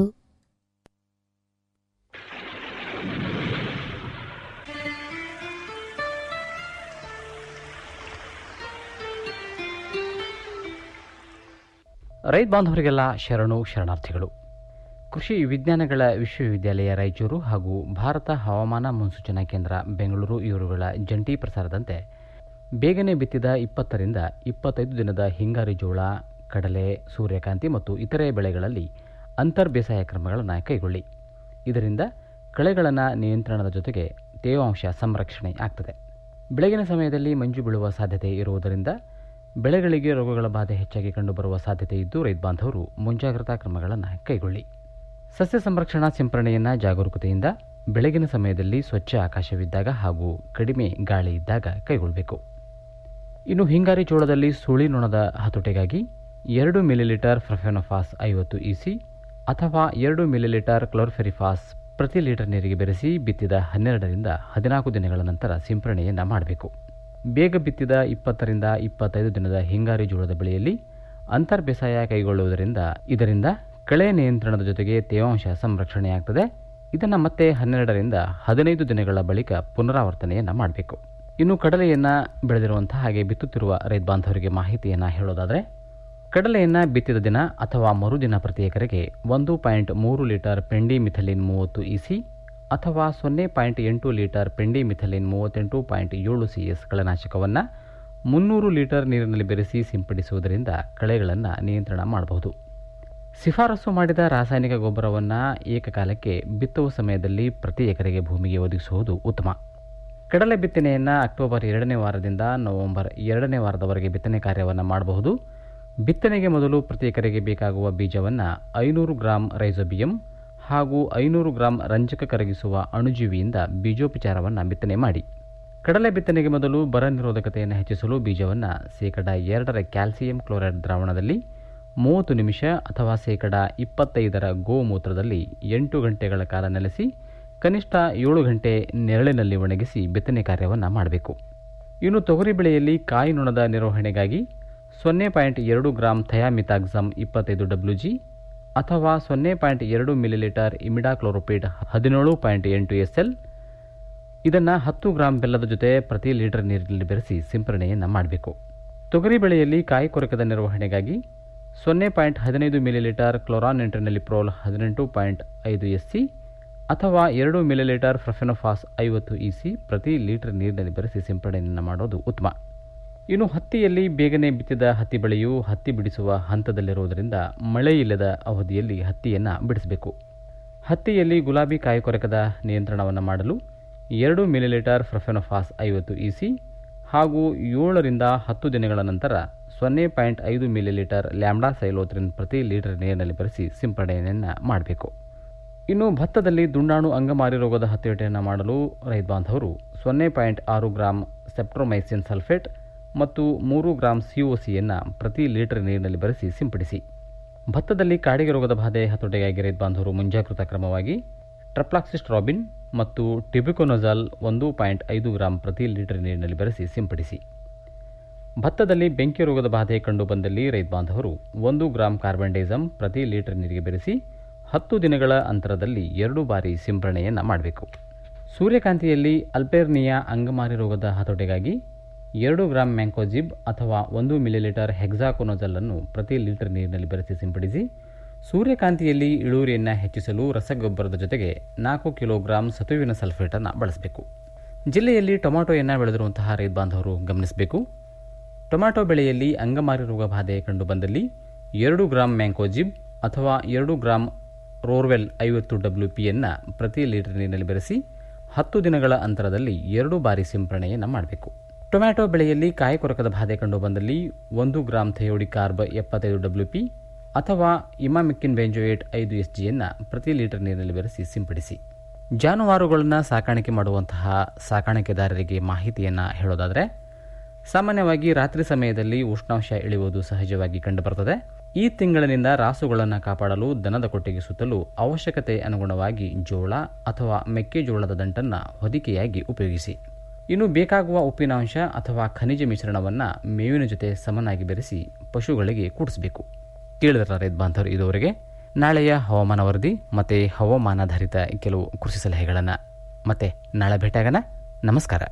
ರೈತ ಬಾಂಧವರಿಗೆಲ್ಲ ಶರಣು ಶರಣಾರ್ಥಿಗಳು ಕೃಷಿ ವಿಜ್ಞಾನಗಳ ವಿಶ್ವವಿದ್ಯಾಲಯ ರಾಯಚೂರು ಹಾಗೂ ಭಾರತ ಹವಾಮಾನ ಮುನ್ಸೂಚನಾ ಕೇಂದ್ರ ಬೆಂಗಳೂರು ಇವರುಗಳ ಜಂಟಿ ಪ್ರಸಾರದಂತೆ ಬೇಗನೆ ಬಿತ್ತಿದ ಇಪ್ಪತ್ತರಿಂದ ಇಪ್ಪತ್ತೈದು ದಿನದ ಹಿಂಗಾರಿ ಜೋಳ ಕಡಲೆ ಸೂರ್ಯಕಾಂತಿ ಮತ್ತು ಇತರೆ ಬೆಳೆಗಳಲ್ಲಿ ಅಂತರ್ ಬೇಸಾಯ ಕ್ರಮಗಳನ್ನು ಕೈಗೊಳ್ಳಿ ಇದರಿಂದ ಕಳೆಗಳನ್ನು ನಿಯಂತ್ರಣದ ಜೊತೆಗೆ ತೇವಾಂಶ ಸಂರಕ್ಷಣೆ ಆಗ್ತದೆ ಬೆಳಗಿನ ಸಮಯದಲ್ಲಿ ಮಂಜು ಬೀಳುವ ಸಾಧ್ಯತೆ ಇರುವುದರಿಂದ ಬೆಳೆಗಳಿಗೆ ರೋಗಗಳ ಬಾಧೆ ಹೆಚ್ಚಾಗಿ ಕಂಡುಬರುವ ಸಾಧ್ಯತೆ ಇದ್ದು ರೈತ ಬಾಂಧವರು ಮುಂಜಾಗ್ರತಾ ಕ್ರಮಗಳನ್ನು ಕೈಗೊಳ್ಳಿ ಸಸ್ಯ ಸಂರಕ್ಷಣಾ ಸಿಂಪರಣೆಯನ್ನು ಜಾಗರೂಕತೆಯಿಂದ ಬೆಳಗಿನ ಸಮಯದಲ್ಲಿ ಸ್ವಚ್ಛ ಆಕಾಶವಿದ್ದಾಗ ಹಾಗೂ ಕಡಿಮೆ ಗಾಳಿ ಇದ್ದಾಗ ಕೈಗೊಳ್ಳಬೇಕು ಇನ್ನು ಹಿಂಗಾರಿ ಜೋಳದಲ್ಲಿ ಸುಳಿ ನೊಣದ ಹತೋಟಿಗಾಗಿ ಎರಡು ಮಿಲಿಲೀಟರ್ ಫ್ರಫೆನೋಫಾಸ್ ಐವತ್ತು ಇಸಿ ಅಥವಾ ಎರಡು ಮಿಲಿಲೀಟರ್ ಕ್ಲೋರ್ಫೆರಿಫಾಸ್ ಪ್ರತಿ ಲೀಟರ್ ನೀರಿಗೆ ಬೆರೆಸಿ ಬಿತ್ತಿದ ಹನ್ನೆರಡರಿಂದ ಹದಿನಾಲ್ಕು ದಿನಗಳ ನಂತರ ಸಿಂಪರಣೆಯನ್ನು ಮಾಡಬೇಕು ಬೇಗ ಬಿತ್ತಿದ ಇಪ್ಪತ್ತರಿಂದ ಇಪ್ಪತ್ತೈದು ದಿನದ ಹಿಂಗಾರಿ ಜೋಳದ ಬೆಳೆಯಲ್ಲಿ ಅಂತರ್ ಬೇಸಾಯ ಕೈಗೊಳ್ಳುವುದರಿಂದ ಇದರಿಂದ ಕಳೆ ನಿಯಂತ್ರಣದ ಜೊತೆಗೆ ತೇವಾಂಶ ಸಂರಕ್ಷಣೆಯಾಗ್ತದೆ ಇದನ್ನು ಮತ್ತೆ ಹನ್ನೆರಡರಿಂದ ಹದಿನೈದು ದಿನಗಳ ಬಳಿಕ ಪುನರಾವರ್ತನೆಯನ್ನು ಮಾಡಬೇಕು ಇನ್ನು ಕಡಲೆಯನ್ನು ಬೆಳೆದಿರುವಂತಹ ಹಾಗೆ ಬಿತ್ತುತ್ತಿರುವ ರೈತ ಬಾಂಧವರಿಗೆ ಮಾಹಿತಿಯನ್ನು ಹೇಳೋದಾದರೆ ಕಡಲೆಯನ್ನು ಬಿತ್ತಿದ ದಿನ ಅಥವಾ ಮರುದಿನ ಪ್ರತಿ ಎಕರೆಗೆ ಒಂದು ಪಾಯಿಂಟ್ ಮೂರು ಲೀಟರ್ ಪೆಂಡಿ ಮಿಥಲಿನ್ ಮೂವತ್ತು ಇಸಿ ಅಥವಾ ಸೊನ್ನೆ ಪಾಯಿಂಟ್ ಎಂಟು ಲೀಟರ್ ಪೆಂಡಿ ಮಿಥಲಿನ್ ಮೂವತ್ತೆಂಟು ಪಾಯಿಂಟ್ ಏಳು ಸಿ ಎಸ್ ಕಳೆನಾಶಕವನ್ನು ಮುನ್ನೂರು ಲೀಟರ್ ನೀರಿನಲ್ಲಿ ಬೆರೆಸಿ ಸಿಂಪಡಿಸುವುದರಿಂದ ಕಳೆಗಳನ್ನು ನಿಯಂತ್ರಣ ಮಾಡಬಹುದು ಶಿಫಾರಸು ಮಾಡಿದ ರಾಸಾಯನಿಕ ಗೊಬ್ಬರವನ್ನು ಏಕಕಾಲಕ್ಕೆ ಬಿತ್ತುವ ಸಮಯದಲ್ಲಿ ಪ್ರತಿ ಎಕರೆಗೆ ಭೂಮಿಗೆ ಒದಗಿಸುವುದು ಉತ್ತಮ ಕಡಲೆ ಬಿತ್ತನೆಯನ್ನು ಅಕ್ಟೋಬರ್ ಎರಡನೇ ವಾರದಿಂದ ನವೆಂಬರ್ ಎರಡನೇ ವಾರದವರೆಗೆ ಬಿತ್ತನೆ ಕಾರ್ಯವನ್ನು ಮಾಡಬಹುದು ಬಿತ್ತನೆಗೆ ಮೊದಲು ಪ್ರತಿ ಎಕರೆಗೆ ಬೇಕಾಗುವ ಬೀಜವನ್ನು ಐನೂರು ಗ್ರಾಂ ರೈಸೋಬಿಯಂ ಹಾಗೂ ಐನೂರು ಗ್ರಾಂ ರಂಜಕ ಕರಗಿಸುವ ಅಣುಜೀವಿಯಿಂದ ಬೀಜೋಪಚಾರವನ್ನು ಬಿತ್ತನೆ ಮಾಡಿ ಕಡಲೆ ಬಿತ್ತನೆಗೆ ಮೊದಲು ಬರ ನಿರೋಧಕತೆಯನ್ನು ಹೆಚ್ಚಿಸಲು ಬೀಜವನ್ನು ಶೇಕಡ ಎರಡರ ಕ್ಯಾಲ್ಸಿಯಂ ಕ್ಲೋರೈಡ್ ದ್ರಾವಣದಲ್ಲಿ ಮೂವತ್ತು ನಿಮಿಷ ಅಥವಾ ಶೇಕಡ ಇಪ್ಪತ್ತೈದರ ಗೋಮೂತ್ರದಲ್ಲಿ ಎಂಟು ಗಂಟೆಗಳ ಕಾಲ ನೆಲೆಸಿ ಕನಿಷ್ಠ ಏಳು ಗಂಟೆ ನೆರಳಿನಲ್ಲಿ ಒಣಗಿಸಿ ಬಿತ್ತನೆ ಕಾರ್ಯವನ್ನು ಮಾಡಬೇಕು ಇನ್ನು ತೊಗರಿ ಬೆಳೆಯಲ್ಲಿ ಕಾಯಿ ನೊಣದ ನಿರ್ವಹಣೆಗಾಗಿ ಸೊನ್ನೆ ಪಾಯಿಂಟ್ ಎರಡು ಗ್ರಾಂ ಥಯಾಮಿತಾಕ್ಸಮ್ ಇಪ್ಪತ್ತೈದು ಡಬ್ಲ್ಯೂ ಜಿ ಅಥವಾ ಸೊನ್ನೆ ಪಾಯಿಂಟ್ ಎರಡು ಮಿಲಿಲೀಟರ್ ಇಮಿಡಾಕ್ಲೋರೋಪೇಟ್ ಹದಿನೇಳು ಪಾಯಿಂಟ್ ಎಂಟು ಎಸ್ ಎಲ್ ಇದನ್ನು ಹತ್ತು ಗ್ರಾಂ ಬೆಲ್ಲದ ಜೊತೆ ಪ್ರತಿ ಲೀಟರ್ ನೀರಿನಲ್ಲಿ ಬೆರೆಸಿ ಸಿಂಪರಣೆಯನ್ನು ಮಾಡಬೇಕು ತೊಗರಿ ಬೆಳೆಯಲ್ಲಿ ಕಾಯಿ ಕೊರಕದ ನಿರ್ವಹಣೆಗಾಗಿ ಸೊನ್ನೆ ಪಾಯಿಂಟ್ ಹದಿನೈದು ಮಿಲಿಲೀಟರ್ ಕ್ಲೋರಾನ್ ಪ್ರೋಲ್ ಹದಿನೆಂಟು ಪಾಯಿಂಟ್ ಐದು ಎಸ್ ಸಿ ಅಥವಾ ಎರಡು ಮಿಲಿಲೀಟರ್ ಫ್ರಫೆನೋಫಾಸ್ ಐವತ್ತು ಇ ಸಿ ಪ್ರತಿ ಲೀಟರ್ ನೀರಿನಲ್ಲಿ ಬೆರೆಸಿ ಸಿಂಪರಣೆಯನ್ನು ಮಾಡೋದು ಉತ್ತಮ ಇನ್ನು ಹತ್ತಿಯಲ್ಲಿ ಬೇಗನೆ ಬಿತ್ತಿದ ಹತ್ತಿ ಬೆಳೆಯು ಹತ್ತಿ ಬಿಡಿಸುವ ಹಂತದಲ್ಲಿರುವುದರಿಂದ ಮಳೆ ಇಲ್ಲದ ಅವಧಿಯಲ್ಲಿ ಹತ್ತಿಯನ್ನು ಬಿಡಿಸಬೇಕು ಹತ್ತಿಯಲ್ಲಿ ಗುಲಾಬಿ ಕಾಯಿ ಕೊರಕದ ನಿಯಂತ್ರಣವನ್ನು ಮಾಡಲು ಎರಡು ಮಿಲಿಲೀಟರ್ ಫ್ರಫೆನೋಫಾಸ್ ಐವತ್ತು ಇ ಸಿ ಹಾಗೂ ಏಳರಿಂದ ಹತ್ತು ದಿನಗಳ ನಂತರ ಸೊನ್ನೆ ಪಾಯಿಂಟ್ ಐದು ಮಿಲಿಲೀಟರ್ ಲ್ಯಾಂಬ್ಡಾ ಸೈಲೋತ್ರಿನ್ ಪ್ರತಿ ಲೀಟರ್ ನೀರಿನಲ್ಲಿ ಬೆರೆಸಿ ಸಿಂಪಡಣೆಯನ್ನು ಮಾಡಬೇಕು ಇನ್ನು ಭತ್ತದಲ್ಲಿ ದುಂಡಾಣು ಅಂಗಮಾರಿ ರೋಗದ ಹತೋಟಿಯನ್ನು ಮಾಡಲು ರೈತ ಬಾಂಧವರು ಸೊನ್ನೆ ಪಾಯಿಂಟ್ ಆರು ಗ್ರಾಂ ಸೆಪ್ಟ್ರೋಮೈಸಿನ್ ಸಲ್ಫೇಟ್ ಮತ್ತು ಮೂರು ಗ್ರಾಂ ಸಿಒಸಿಯನ್ನು ಪ್ರತಿ ಲೀಟರ್ ನೀರಿನಲ್ಲಿ ಬೆರೆಸಿ ಸಿಂಪಡಿಸಿ ಭತ್ತದಲ್ಲಿ ಕಾಡಿಗೆ ರೋಗದ ಬಾಧೆ ಹತೋಟಿಗಾಗಿ ರೈತ ಬಾಂಧವರು ಮುಂಜಾಗೃತಾ ಕ್ರಮವಾಗಿ ಟ್ರಪ್ಲಾಕ್ಸಿಸ್ಟ್ರಾಬಿನ್ ಮತ್ತು ಟಿಬಿಕೊನೊಜಾಲ್ ಒಂದು ಪಾಯಿಂಟ್ ಐದು ಗ್ರಾಂ ಪ್ರತಿ ಲೀಟರ್ ನೀರಿನಲ್ಲಿ ಬೆರೆಸಿ ಸಿಂಪಡಿಸಿ ಭತ್ತದಲ್ಲಿ ಬೆಂಕಿ ರೋಗದ ಬಾಧೆ ಕಂಡುಬಂದಲ್ಲಿ ರೈತ ಬಾಂಧವರು ಒಂದು ಗ್ರಾಂ ಕಾರ್ಬನ್ಡೈಸಮ್ ಪ್ರತಿ ಲೀಟರ್ ನೀರಿಗೆ ಬೆರೆಸಿ ಹತ್ತು ದಿನಗಳ ಅಂತರದಲ್ಲಿ ಎರಡು ಬಾರಿ ಸಿಂಪರಣೆಯನ್ನು ಮಾಡಬೇಕು ಸೂರ್ಯಕಾಂತಿಯಲ್ಲಿ ಅಲ್ಪೇರ್ನಿಯಾ ಅಂಗಮಾರಿ ರೋಗದ ಹತೋಟಿಗಾಗಿ ಎರಡು ಗ್ರಾಂ ಮ್ಯಾಂಕೋಜಿಬ್ ಅಥವಾ ಒಂದು ಮಿಲಿಲೀಟರ್ ಹೆಕ್ಸಾಕೊನೊಜಲನ್ನು ಪ್ರತಿ ಲೀಟರ್ ನೀರಿನಲ್ಲಿ ಬೆರೆಸಿ ಸಿಂಪಡಿಸಿ ಸೂರ್ಯಕಾಂತಿಯಲ್ಲಿ ಇಳುವರಿಯನ್ನು ಹೆಚ್ಚಿಸಲು ರಸಗೊಬ್ಬರದ ಜೊತೆಗೆ ನಾಲ್ಕು ಕಿಲೋಗ್ರಾಂ ಸತುವಿನ ಸಲ್ಫೇಟನ್ನು ಬಳಸಬೇಕು ಜಿಲ್ಲೆಯಲ್ಲಿ ಟೊಮಾಟೊಯನ್ನು ಬೆಳೆದಿರುವಂತಹ ರೈತ ಬಾಂಧವರು ಗಮನಿಸಬೇಕು ಟೊಮ್ಯಾಟೊ ಬೆಳೆಯಲ್ಲಿ ಅಂಗಮಾರಿ ರೋಗ ಬಾಧೆ ಕಂಡುಬಂದಲ್ಲಿ ಎರಡು ಗ್ರಾಂ ಮ್ಯಾಂಕೋಜಿಬ್ ಅಥವಾ ಎರಡು ಗ್ರಾಂ ರೋರ್ವೆಲ್ ಐವತ್ತು ಡಬ್ಲ್ಯೂ ಪಿಯನ್ನು ಪ್ರತಿ ಲೀಟರ್ ನೀರಿನಲ್ಲಿ ಬೆರೆಸಿ ಹತ್ತು ದಿನಗಳ ಅಂತರದಲ್ಲಿ ಎರಡು ಬಾರಿ ಸಿಂಪರಣೆಯನ್ನು ಮಾಡಬೇಕು ಟೊಮ್ಯಾಟೊ ಬೆಳೆಯಲ್ಲಿ ಕಾಯಿ ಕೊರಕದ ಬಾಧೆ ಕಂಡುಬಂದಲ್ಲಿ ಒಂದು ಗ್ರಾಂ ಥೆಯೋಡಿಕಾರ್ಬ್ ಎಪ್ಪತ್ತೈದು ಡಬ್ಲ್ಯೂ ಪಿ ಅಥವಾ ಇಮಾಮಿಕ್ಕಿನ್ ಬೆಂಜೋಯೇಟ್ ಐದು ಎಸ್ ಜಿಯನ್ನು ಪ್ರತಿ ಲೀಟರ್ ನೀರಿನಲ್ಲಿ ಬೆರೆಸಿ ಸಿಂಪಡಿಸಿ ಜಾನುವಾರುಗಳನ್ನು ಸಾಕಾಣಿಕೆ ಮಾಡುವಂತಹ ಸಾಕಾಣಿಕೆದಾರರಿಗೆ ಮಾಹಿತಿಯನ್ನು ಹೇಳೋದಾದರೆ ಸಾಮಾನ್ಯವಾಗಿ ರಾತ್ರಿ ಸಮಯದಲ್ಲಿ ಉಷ್ಣಾಂಶ ಇಳಿಯುವುದು ಸಹಜವಾಗಿ ಕಂಡುಬರುತ್ತದೆ ಈ ತಿಂಗಳಿನಿಂದ ರಾಸುಗಳನ್ನು ಕಾಪಾಡಲು ದನದ ಕೊಟ್ಟಿಗೆ ಸುತ್ತಲೂ ಅವಶ್ಯಕತೆ ಅನುಗುಣವಾಗಿ ಜೋಳ ಅಥವಾ ಮೆಕ್ಕೆಜೋಳದ ದಂಟನ್ನು ಹೊದಿಕೆಯಾಗಿ ಉಪಯೋಗಿಸಿ ಇನ್ನು ಬೇಕಾಗುವ ಉಪ್ಪಿನಾಂಶ ಅಥವಾ ಖನಿಜ ಮಿಶ್ರಣವನ್ನು ಮೇವಿನ ಜೊತೆ ಸಮನಾಗಿ ಬೆರೆಸಿ ಪಶುಗಳಿಗೆ ಕೂಡಿಸಬೇಕು ಕೇಳಿದ್ರ ರೈತ ಬಾಂಧವರು ಇದುವರೆಗೆ ನಾಳೆಯ ಹವಾಮಾನ ವರದಿ ಮತ್ತು ಹವಾಮಾನಾಧಾರಿತ ಕೆಲವು ಕೃಷಿ ಸಲಹೆಗಳನ್ನು ಮತ್ತೆ ನಾಳೆ ಭೇಟಿಯಾಗೋಣ ನಮಸ್ಕಾರ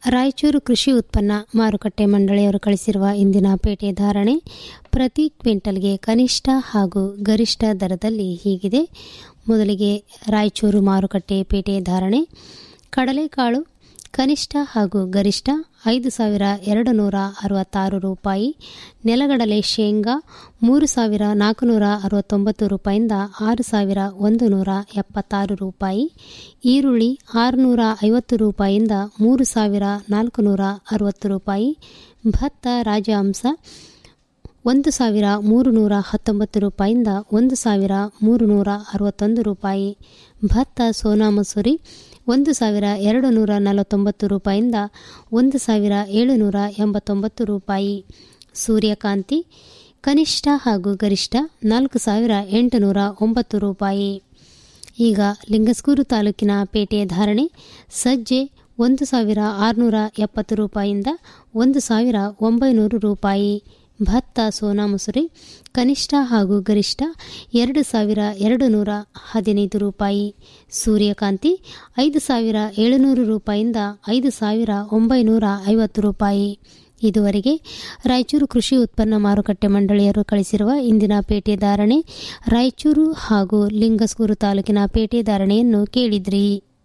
ರಾಯಚೂರು ಕೃಷಿ ಉತ್ಪನ್ನ ಮಾರುಕಟ್ಟೆ ಮಂಡಳಿಯವರು ಕಳಿಸಿರುವ ಇಂದಿನ ಪೇಟೆ ಧಾರಣೆ ಪ್ರತಿ ಕ್ವಿಂಟಲ್ಗೆ ಕನಿಷ್ಠ ಹಾಗೂ ಗರಿಷ್ಠ ದರದಲ್ಲಿ ಹೀಗಿದೆ ಮೊದಲಿಗೆ ರಾಯಚೂರು ಮಾರುಕಟ್ಟೆ ಪೇಟೆ ಧಾರಣೆ ಕಡಲೆಕಾಳು ಕನಿಷ್ಠ ಹಾಗೂ ಗರಿಷ್ಠ ಐದು ಸಾವಿರ ಎರಡು ನೂರ ಅರವತ್ತಾರು ರೂಪಾಯಿ ನೆಲಗಡಲೆ ಶೇಂಗಾ ಮೂರು ಸಾವಿರ ನಾಲ್ಕುನೂರ ಅರವತ್ತೊಂಬತ್ತು ರೂಪಾಯಿಂದ ಆರು ಸಾವಿರ ಒಂದು ನೂರ ಎಪ್ಪತ್ತಾರು ರೂಪಾಯಿ ಈರುಳ್ಳಿ ಆರುನೂರ ಐವತ್ತು ರೂಪಾಯಿಯಿಂದ ಮೂರು ಸಾವಿರ ನಾಲ್ಕು ನೂರ ಅರವತ್ತು ರೂಪಾಯಿ ಭತ್ತ ರಾಜಹಂಸ ಒಂದು ಸಾವಿರ ಮೂರು ನೂರ ಹತ್ತೊಂಬತ್ತು ರೂಪಾಯಿಯಿಂದ ಒಂದು ಸಾವಿರ ಮೂರು ನೂರ ಅರವತ್ತೊಂದು ರೂಪಾಯಿ ಭತ್ತ ಸೋನಾ ಮಸೂರಿ ಒಂದು ಸಾವಿರ ಎರಡು ನೂರ ನಲವತ್ತೊಂಬತ್ತು ರೂಪಾಯಿಯಿಂದ ಒಂದು ಸಾವಿರ ಏಳುನೂರ ಎಂಬತ್ತೊಂಬತ್ತು ರೂಪಾಯಿ ಸೂರ್ಯಕಾಂತಿ ಕನಿಷ್ಠ ಹಾಗೂ ಗರಿಷ್ಠ ನಾಲ್ಕು ಸಾವಿರ ಎಂಟುನೂರ ಒಂಬತ್ತು ರೂಪಾಯಿ ಈಗ ಲಿಂಗಸ್ಗೂರು ತಾಲೂಕಿನ ಪೇಟೆ ಧಾರಣೆ ಸಜ್ಜೆ ಒಂದು ಸಾವಿರ ಆರುನೂರ ಎಪ್ಪತ್ತು ರೂಪಾಯಿಯಿಂದ ಒಂದು ಸಾವಿರ ಒಂಬೈನೂರು ರೂಪಾಯಿ ಭತ್ತ ಸೋನಾ ಮಸೂರಿ ಕನಿಷ್ಠ ಹಾಗೂ ಗರಿಷ್ಠ ಎರಡು ಸಾವಿರ ಎರಡು ನೂರ ಹದಿನೈದು ರೂಪಾಯಿ ಸೂರ್ಯಕಾಂತಿ ಐದು ಸಾವಿರ ಏಳುನೂರು ರೂಪಾಯಿಯಿಂದ ಐದು ಸಾವಿರ ಒಂಬೈನೂರ ಐವತ್ತು ರೂಪಾಯಿ ಇದುವರೆಗೆ ರಾಯಚೂರು ಕೃಷಿ ಉತ್ಪನ್ನ ಮಾರುಕಟ್ಟೆ ಮಂಡಳಿಯರು ಕಳಿಸಿರುವ ಇಂದಿನ ಪೇಟೆ ಧಾರಣೆ ರಾಯಚೂರು ಹಾಗೂ ಲಿಂಗಸ್ಗೂರು ತಾಲೂಕಿನ ಪೇಟೆ ಧಾರಣೆಯನ್ನು ಕೇಳಿದ್ರಿ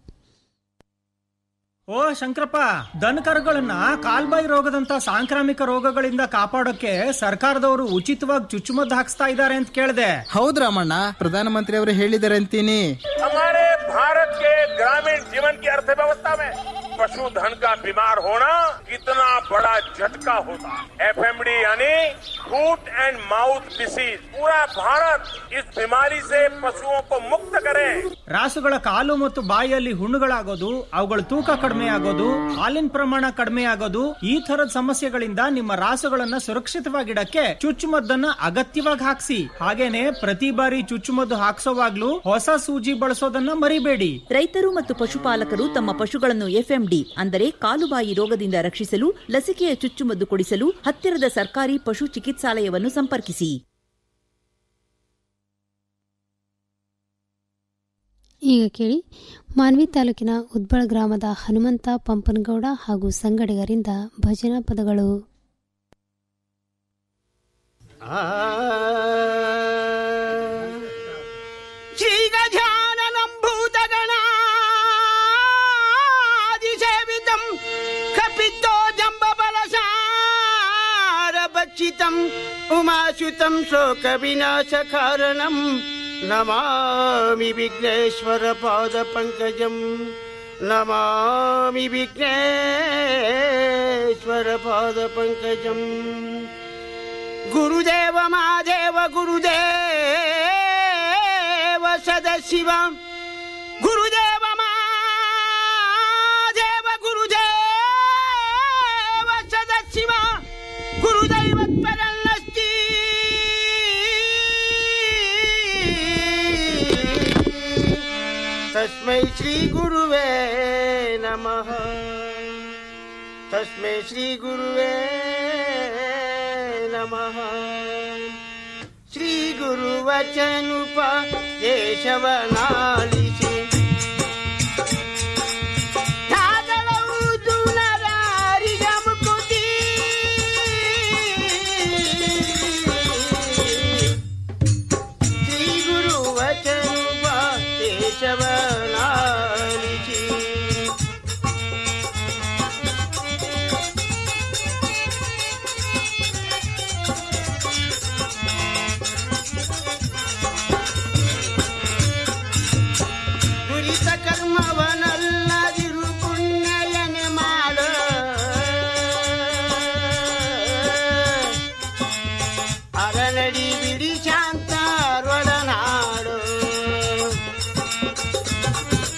ಓ ಶಂಕರಪ್ಪ ದನಕರುಗಳನ್ನ ಕಾಲ್ಬಾಯಿ ರೋಗದಂತ ಸಾಂಕ್ರಾಮಿಕ ರೋಗಗಳಿಂದ ಕಾಪಾಡೋಕೆ ಸರ್ಕಾರದವರು ಉಚಿತವಾಗಿ ಚುಚ್ಚುಮದ್ದು ಹಾಕ್ಸ್ತಾ ಇದ್ದಾರೆ ಅಂತ ಕೇಳಿದೆ ಹೌದ್ ರಾಮಣ್ಣ ಪ್ರಧಾನಮಂತ್ರಿ ಅವರು ಹೇಳಿದ್ದಾರೆ ಅಂತೀನಿ हमारे भारत के ग्रामीण जीवन की अर्थव्यवस्था में पशुधन का बीमार होना कितना बड़ा झटका होता है एफएमडी यानी फूट एंड माउथ डिसीज पूरा भारत इस बीमारी से पशुओं को मुक्त करे ರಾಸುಗಳ ಕಾಲು ಮತ್ತು ಬಾಯಿಯಲ್ಲಿ ಹುಣ್ಣುಗಳಾಗೋದು ಅವುಗಳ ತೂಕ ಕಡಿಮೆ ಆಗೋದು ಹಾಲಿನ ಪ್ರಮಾಣ ಕಡಿಮೆ ಆಗೋದು ಈ ತರದ ಸಮಸ್ಯೆಗಳಿಂದ ನಿಮ್ಮ ರಾಸುಗಳನ್ನ ಸುರಕ್ಷಿತವಾಗಿಡಕ್ಕೆ ಚುಚ್ಚುಮದ್ದನ್ನ ಅಗತ್ಯವಾಗಿ ಹಾಕ್ಸಿ ಹಾಗೇನೆ ಪ್ರತಿ ಬಾರಿ ಚುಚ್ಚುಮದ್ದು ಹಾಕ್ಸೋವಾಗ್ಲೂ ಹೊಸ ಸೂಜಿ ಬಳಸೋದನ್ನ ಮರಿಬೇಡಿ ರೈತರು ಮತ್ತು ಪಶುಪಾಲಕರು ತಮ್ಮ ಪಶುಗಳನ್ನು ಎಫ್ಎಂಡಿ ಅಂದರೆ ಕಾಲುಬಾಯಿ ರೋಗದಿಂದ ರಕ್ಷಿಸಲು ಲಸಿಕೆಯ ಚುಚ್ಚುಮದ್ದು ಕೊಡಿಸಲು ಹತ್ತಿರದ ಸರ್ಕಾರಿ ಪಶು ಚಿಕಿತ್ಸಾಲಯವನ್ನು ಸಂಪರ್ಕಿಸಿ ಈಗ ಕೇಳಿ ಮಾನ್ವಿ ತಾಲೂಕಿನ ಉದ್ಬಳ ಗ್ರಾಮದ ಹನುಮಂತ ಪಂಪನಗೌಡ ಹಾಗೂ ಸಂಗಡಿಗರಿಂದ ಭಜನಾ ಪದಗಳು ीगजाननम्भूतगणादिसेवितं कपितो जम्बबलसारभक्षितम् उमाश्रुतं शोकविनाशकारणम् नमामि विघ्नेश्वरपादपङ्कजम् नमामि विघ्नेश्वरपादपङ्कजम् गुरुदेव महादेव गुरुदेव सदशिव गुरुदेव महादेव गुरुदेव सदशिव गुरुदैवत्परन्नस्ति तस्मै श्रीगुरुवे नमः तस्मै श्रीगुरुवे नमः श्रीगुरुवचनुपदेशवनालिसि श्रीगुरुवचनुपदेशवनालिसि ದುರಿತ ಕರ್ಮವನಲ್ಲದಿರು ಪುಣ್ಯಯನೆ ಮಾಡ ಅರನಡಿ ಬಿಡಿ ಶಾಂತ ರೊಡನಾಡು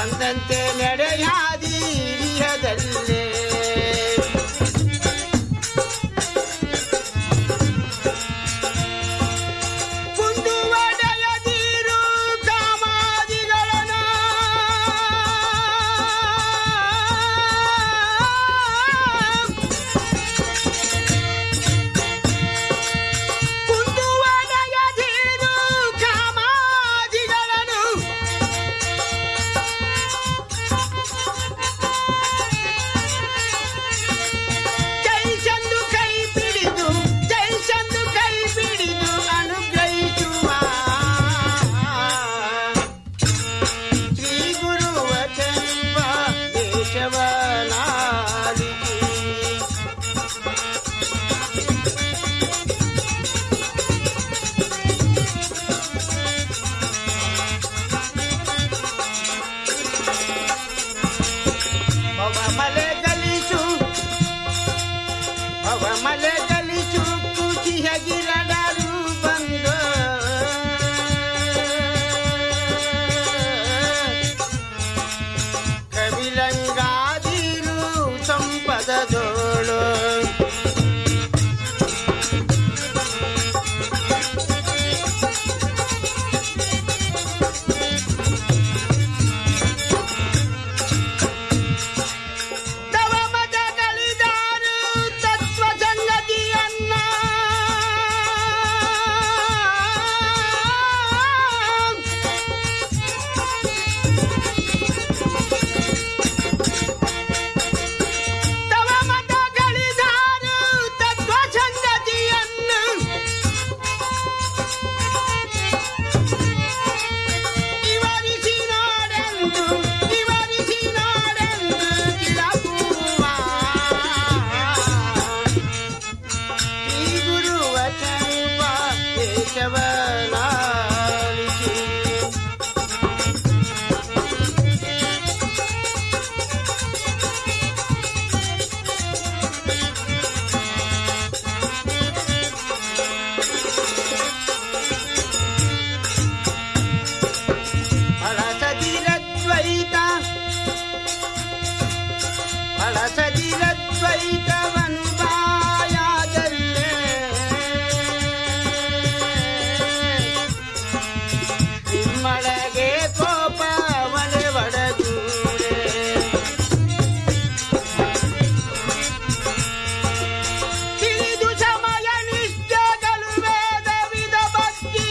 ಬಂದಂತೆ ನಡೆಯಾದಿ ಹಿರಿಯದಲ್ಲೇ ಕುಂದುವಡೆಯದಿರು ಕಾಮಾದಿಗಳನ ಕುಂದುವಡೆಯದಿರು ಕಾಮಾದಿಗಳನು ಜೈ ಚಂದು ಕೈ ಬಿಡಿದು ಜೈ ಚಂದು ಕೈ ಬಿಡಿದು ಅನುಗ್ರಹಿಸುವ ಶ್ರೀ ಗುರುವ ಚಂಪ ದೇಶವನಾಲಿಸಿ ಭವ ಮಲೆ ಗಲಿಸು ಭವ ಮಲೆ ಗಲಿಸು ಖುಷಿಯ ಗಿರಡರು ಬಂದು ಕವಿಲಂಗಾದಿರು ಸಂಪದದೋಳು ತವ ಮತಗಳಿದಾರು ತತ್ವ ಸಂಗತಿಯನ್ನ ತವ ಮತಗಳಿದಾರು ತತ್ವ ಸಂಗತಿಯನ್ನು ಇವರಿಸಿ ನಾಡೆಂದು ಇವರಿಸಿ ನಾಡೆಂದು ಕಿಳಕುವ ಶ್ರೀ ಗುರುವ ಚಂಪ ಕೇಶವನಾಲಿಸಿ ಹಳಸದಿರದ್ವೈತ ಹಳಸದಿರದ್ವೈತವನು ಬಾಯಾದಲ್ಲೇ ನಿಮ್ಮೊಳಗೆ ಕೋಪವನೆ ಒಡಗೂಡೆ ತಿಳಿದು ಸಮಯ ನಿಷ್ಠೆಗಳು ವೇದ ವಿಧ ಭಕ್ತಿ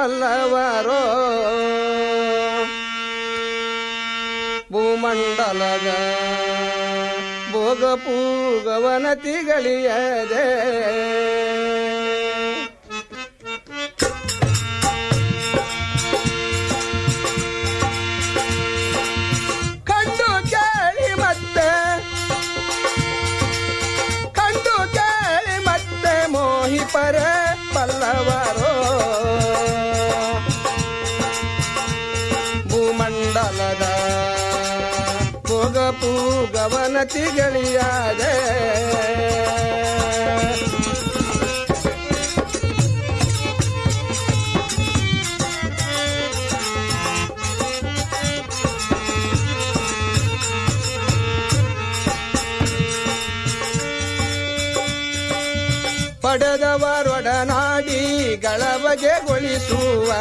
ಬಲ್ಲವರೋ ಭೂಮಂಡಲದ ಭೋಗ ಪೂಗವನತಿಗಳಿಯದೆ ಕಂಡು ಕೇಳಿ ಮತ್ತೆ ಕಂಡು ಕೇಳಿ ಮತ್ತೆ ಮೋಹಿಪರೆ ಪಲ್ಲವರೋ ಭೂಮಂಡಲದ ಭೋಗ ಪೂಗವನತಿಗಳಿಯಾದೆ ಪಡೆದವರೊಡನಾಡಿ ಗಳಬಗೆಗೊಳಿಸುವ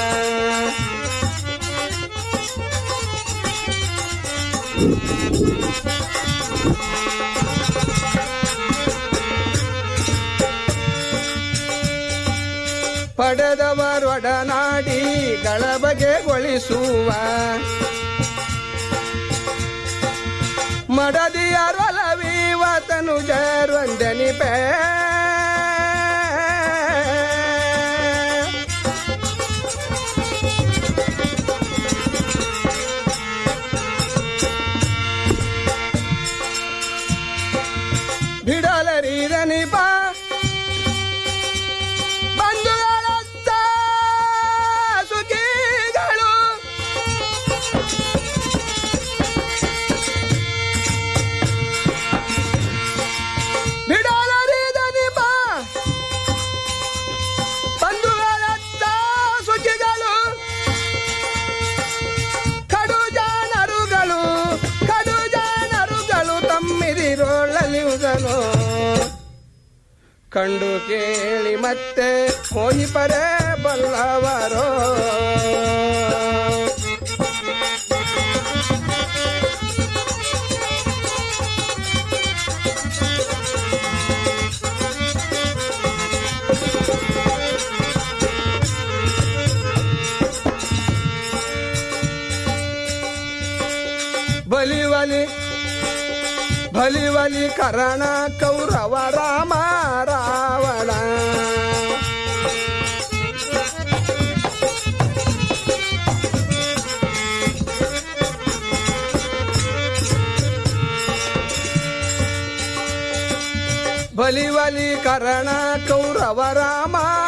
ಪಡೆದವರೊಡನಾಡಿ ಗಳಬಗೆಗೊಳಿಸುವ ಮಡದಿಯರೊಲವೀವ ತನುಜರೊಂದೆನಿಪೆ ಬಿಡಲರಿರನಿಪ ಬಂಧುಗಳತ್ತ ಸುಖಿಗಳು ಬಿಡಲರಿದನಿಪ ಬಂಧುಗಳತ್ತ ಸುಖಿಗಳು ಕಡು ಜಾನರುಗಳು ಕಡು ಜಾನರುಗಳು ತಮ್ಮಿದಿರೊಳ್ಳಲಿವುದನು ಕಂಡು ಕೇಳಿ ಮತ್ತೆ ಮೋಹಿಪರೆ ಬಲ್ಲವರೋ ಬಲಿವಲಿ ಬಲಿವಲಿ ಕರಣ ಕೌರವ ರಾಮ ರಾವಣ ಬಲಿವಲಿ ಕರಣ ಕೌರವ ರಾಮ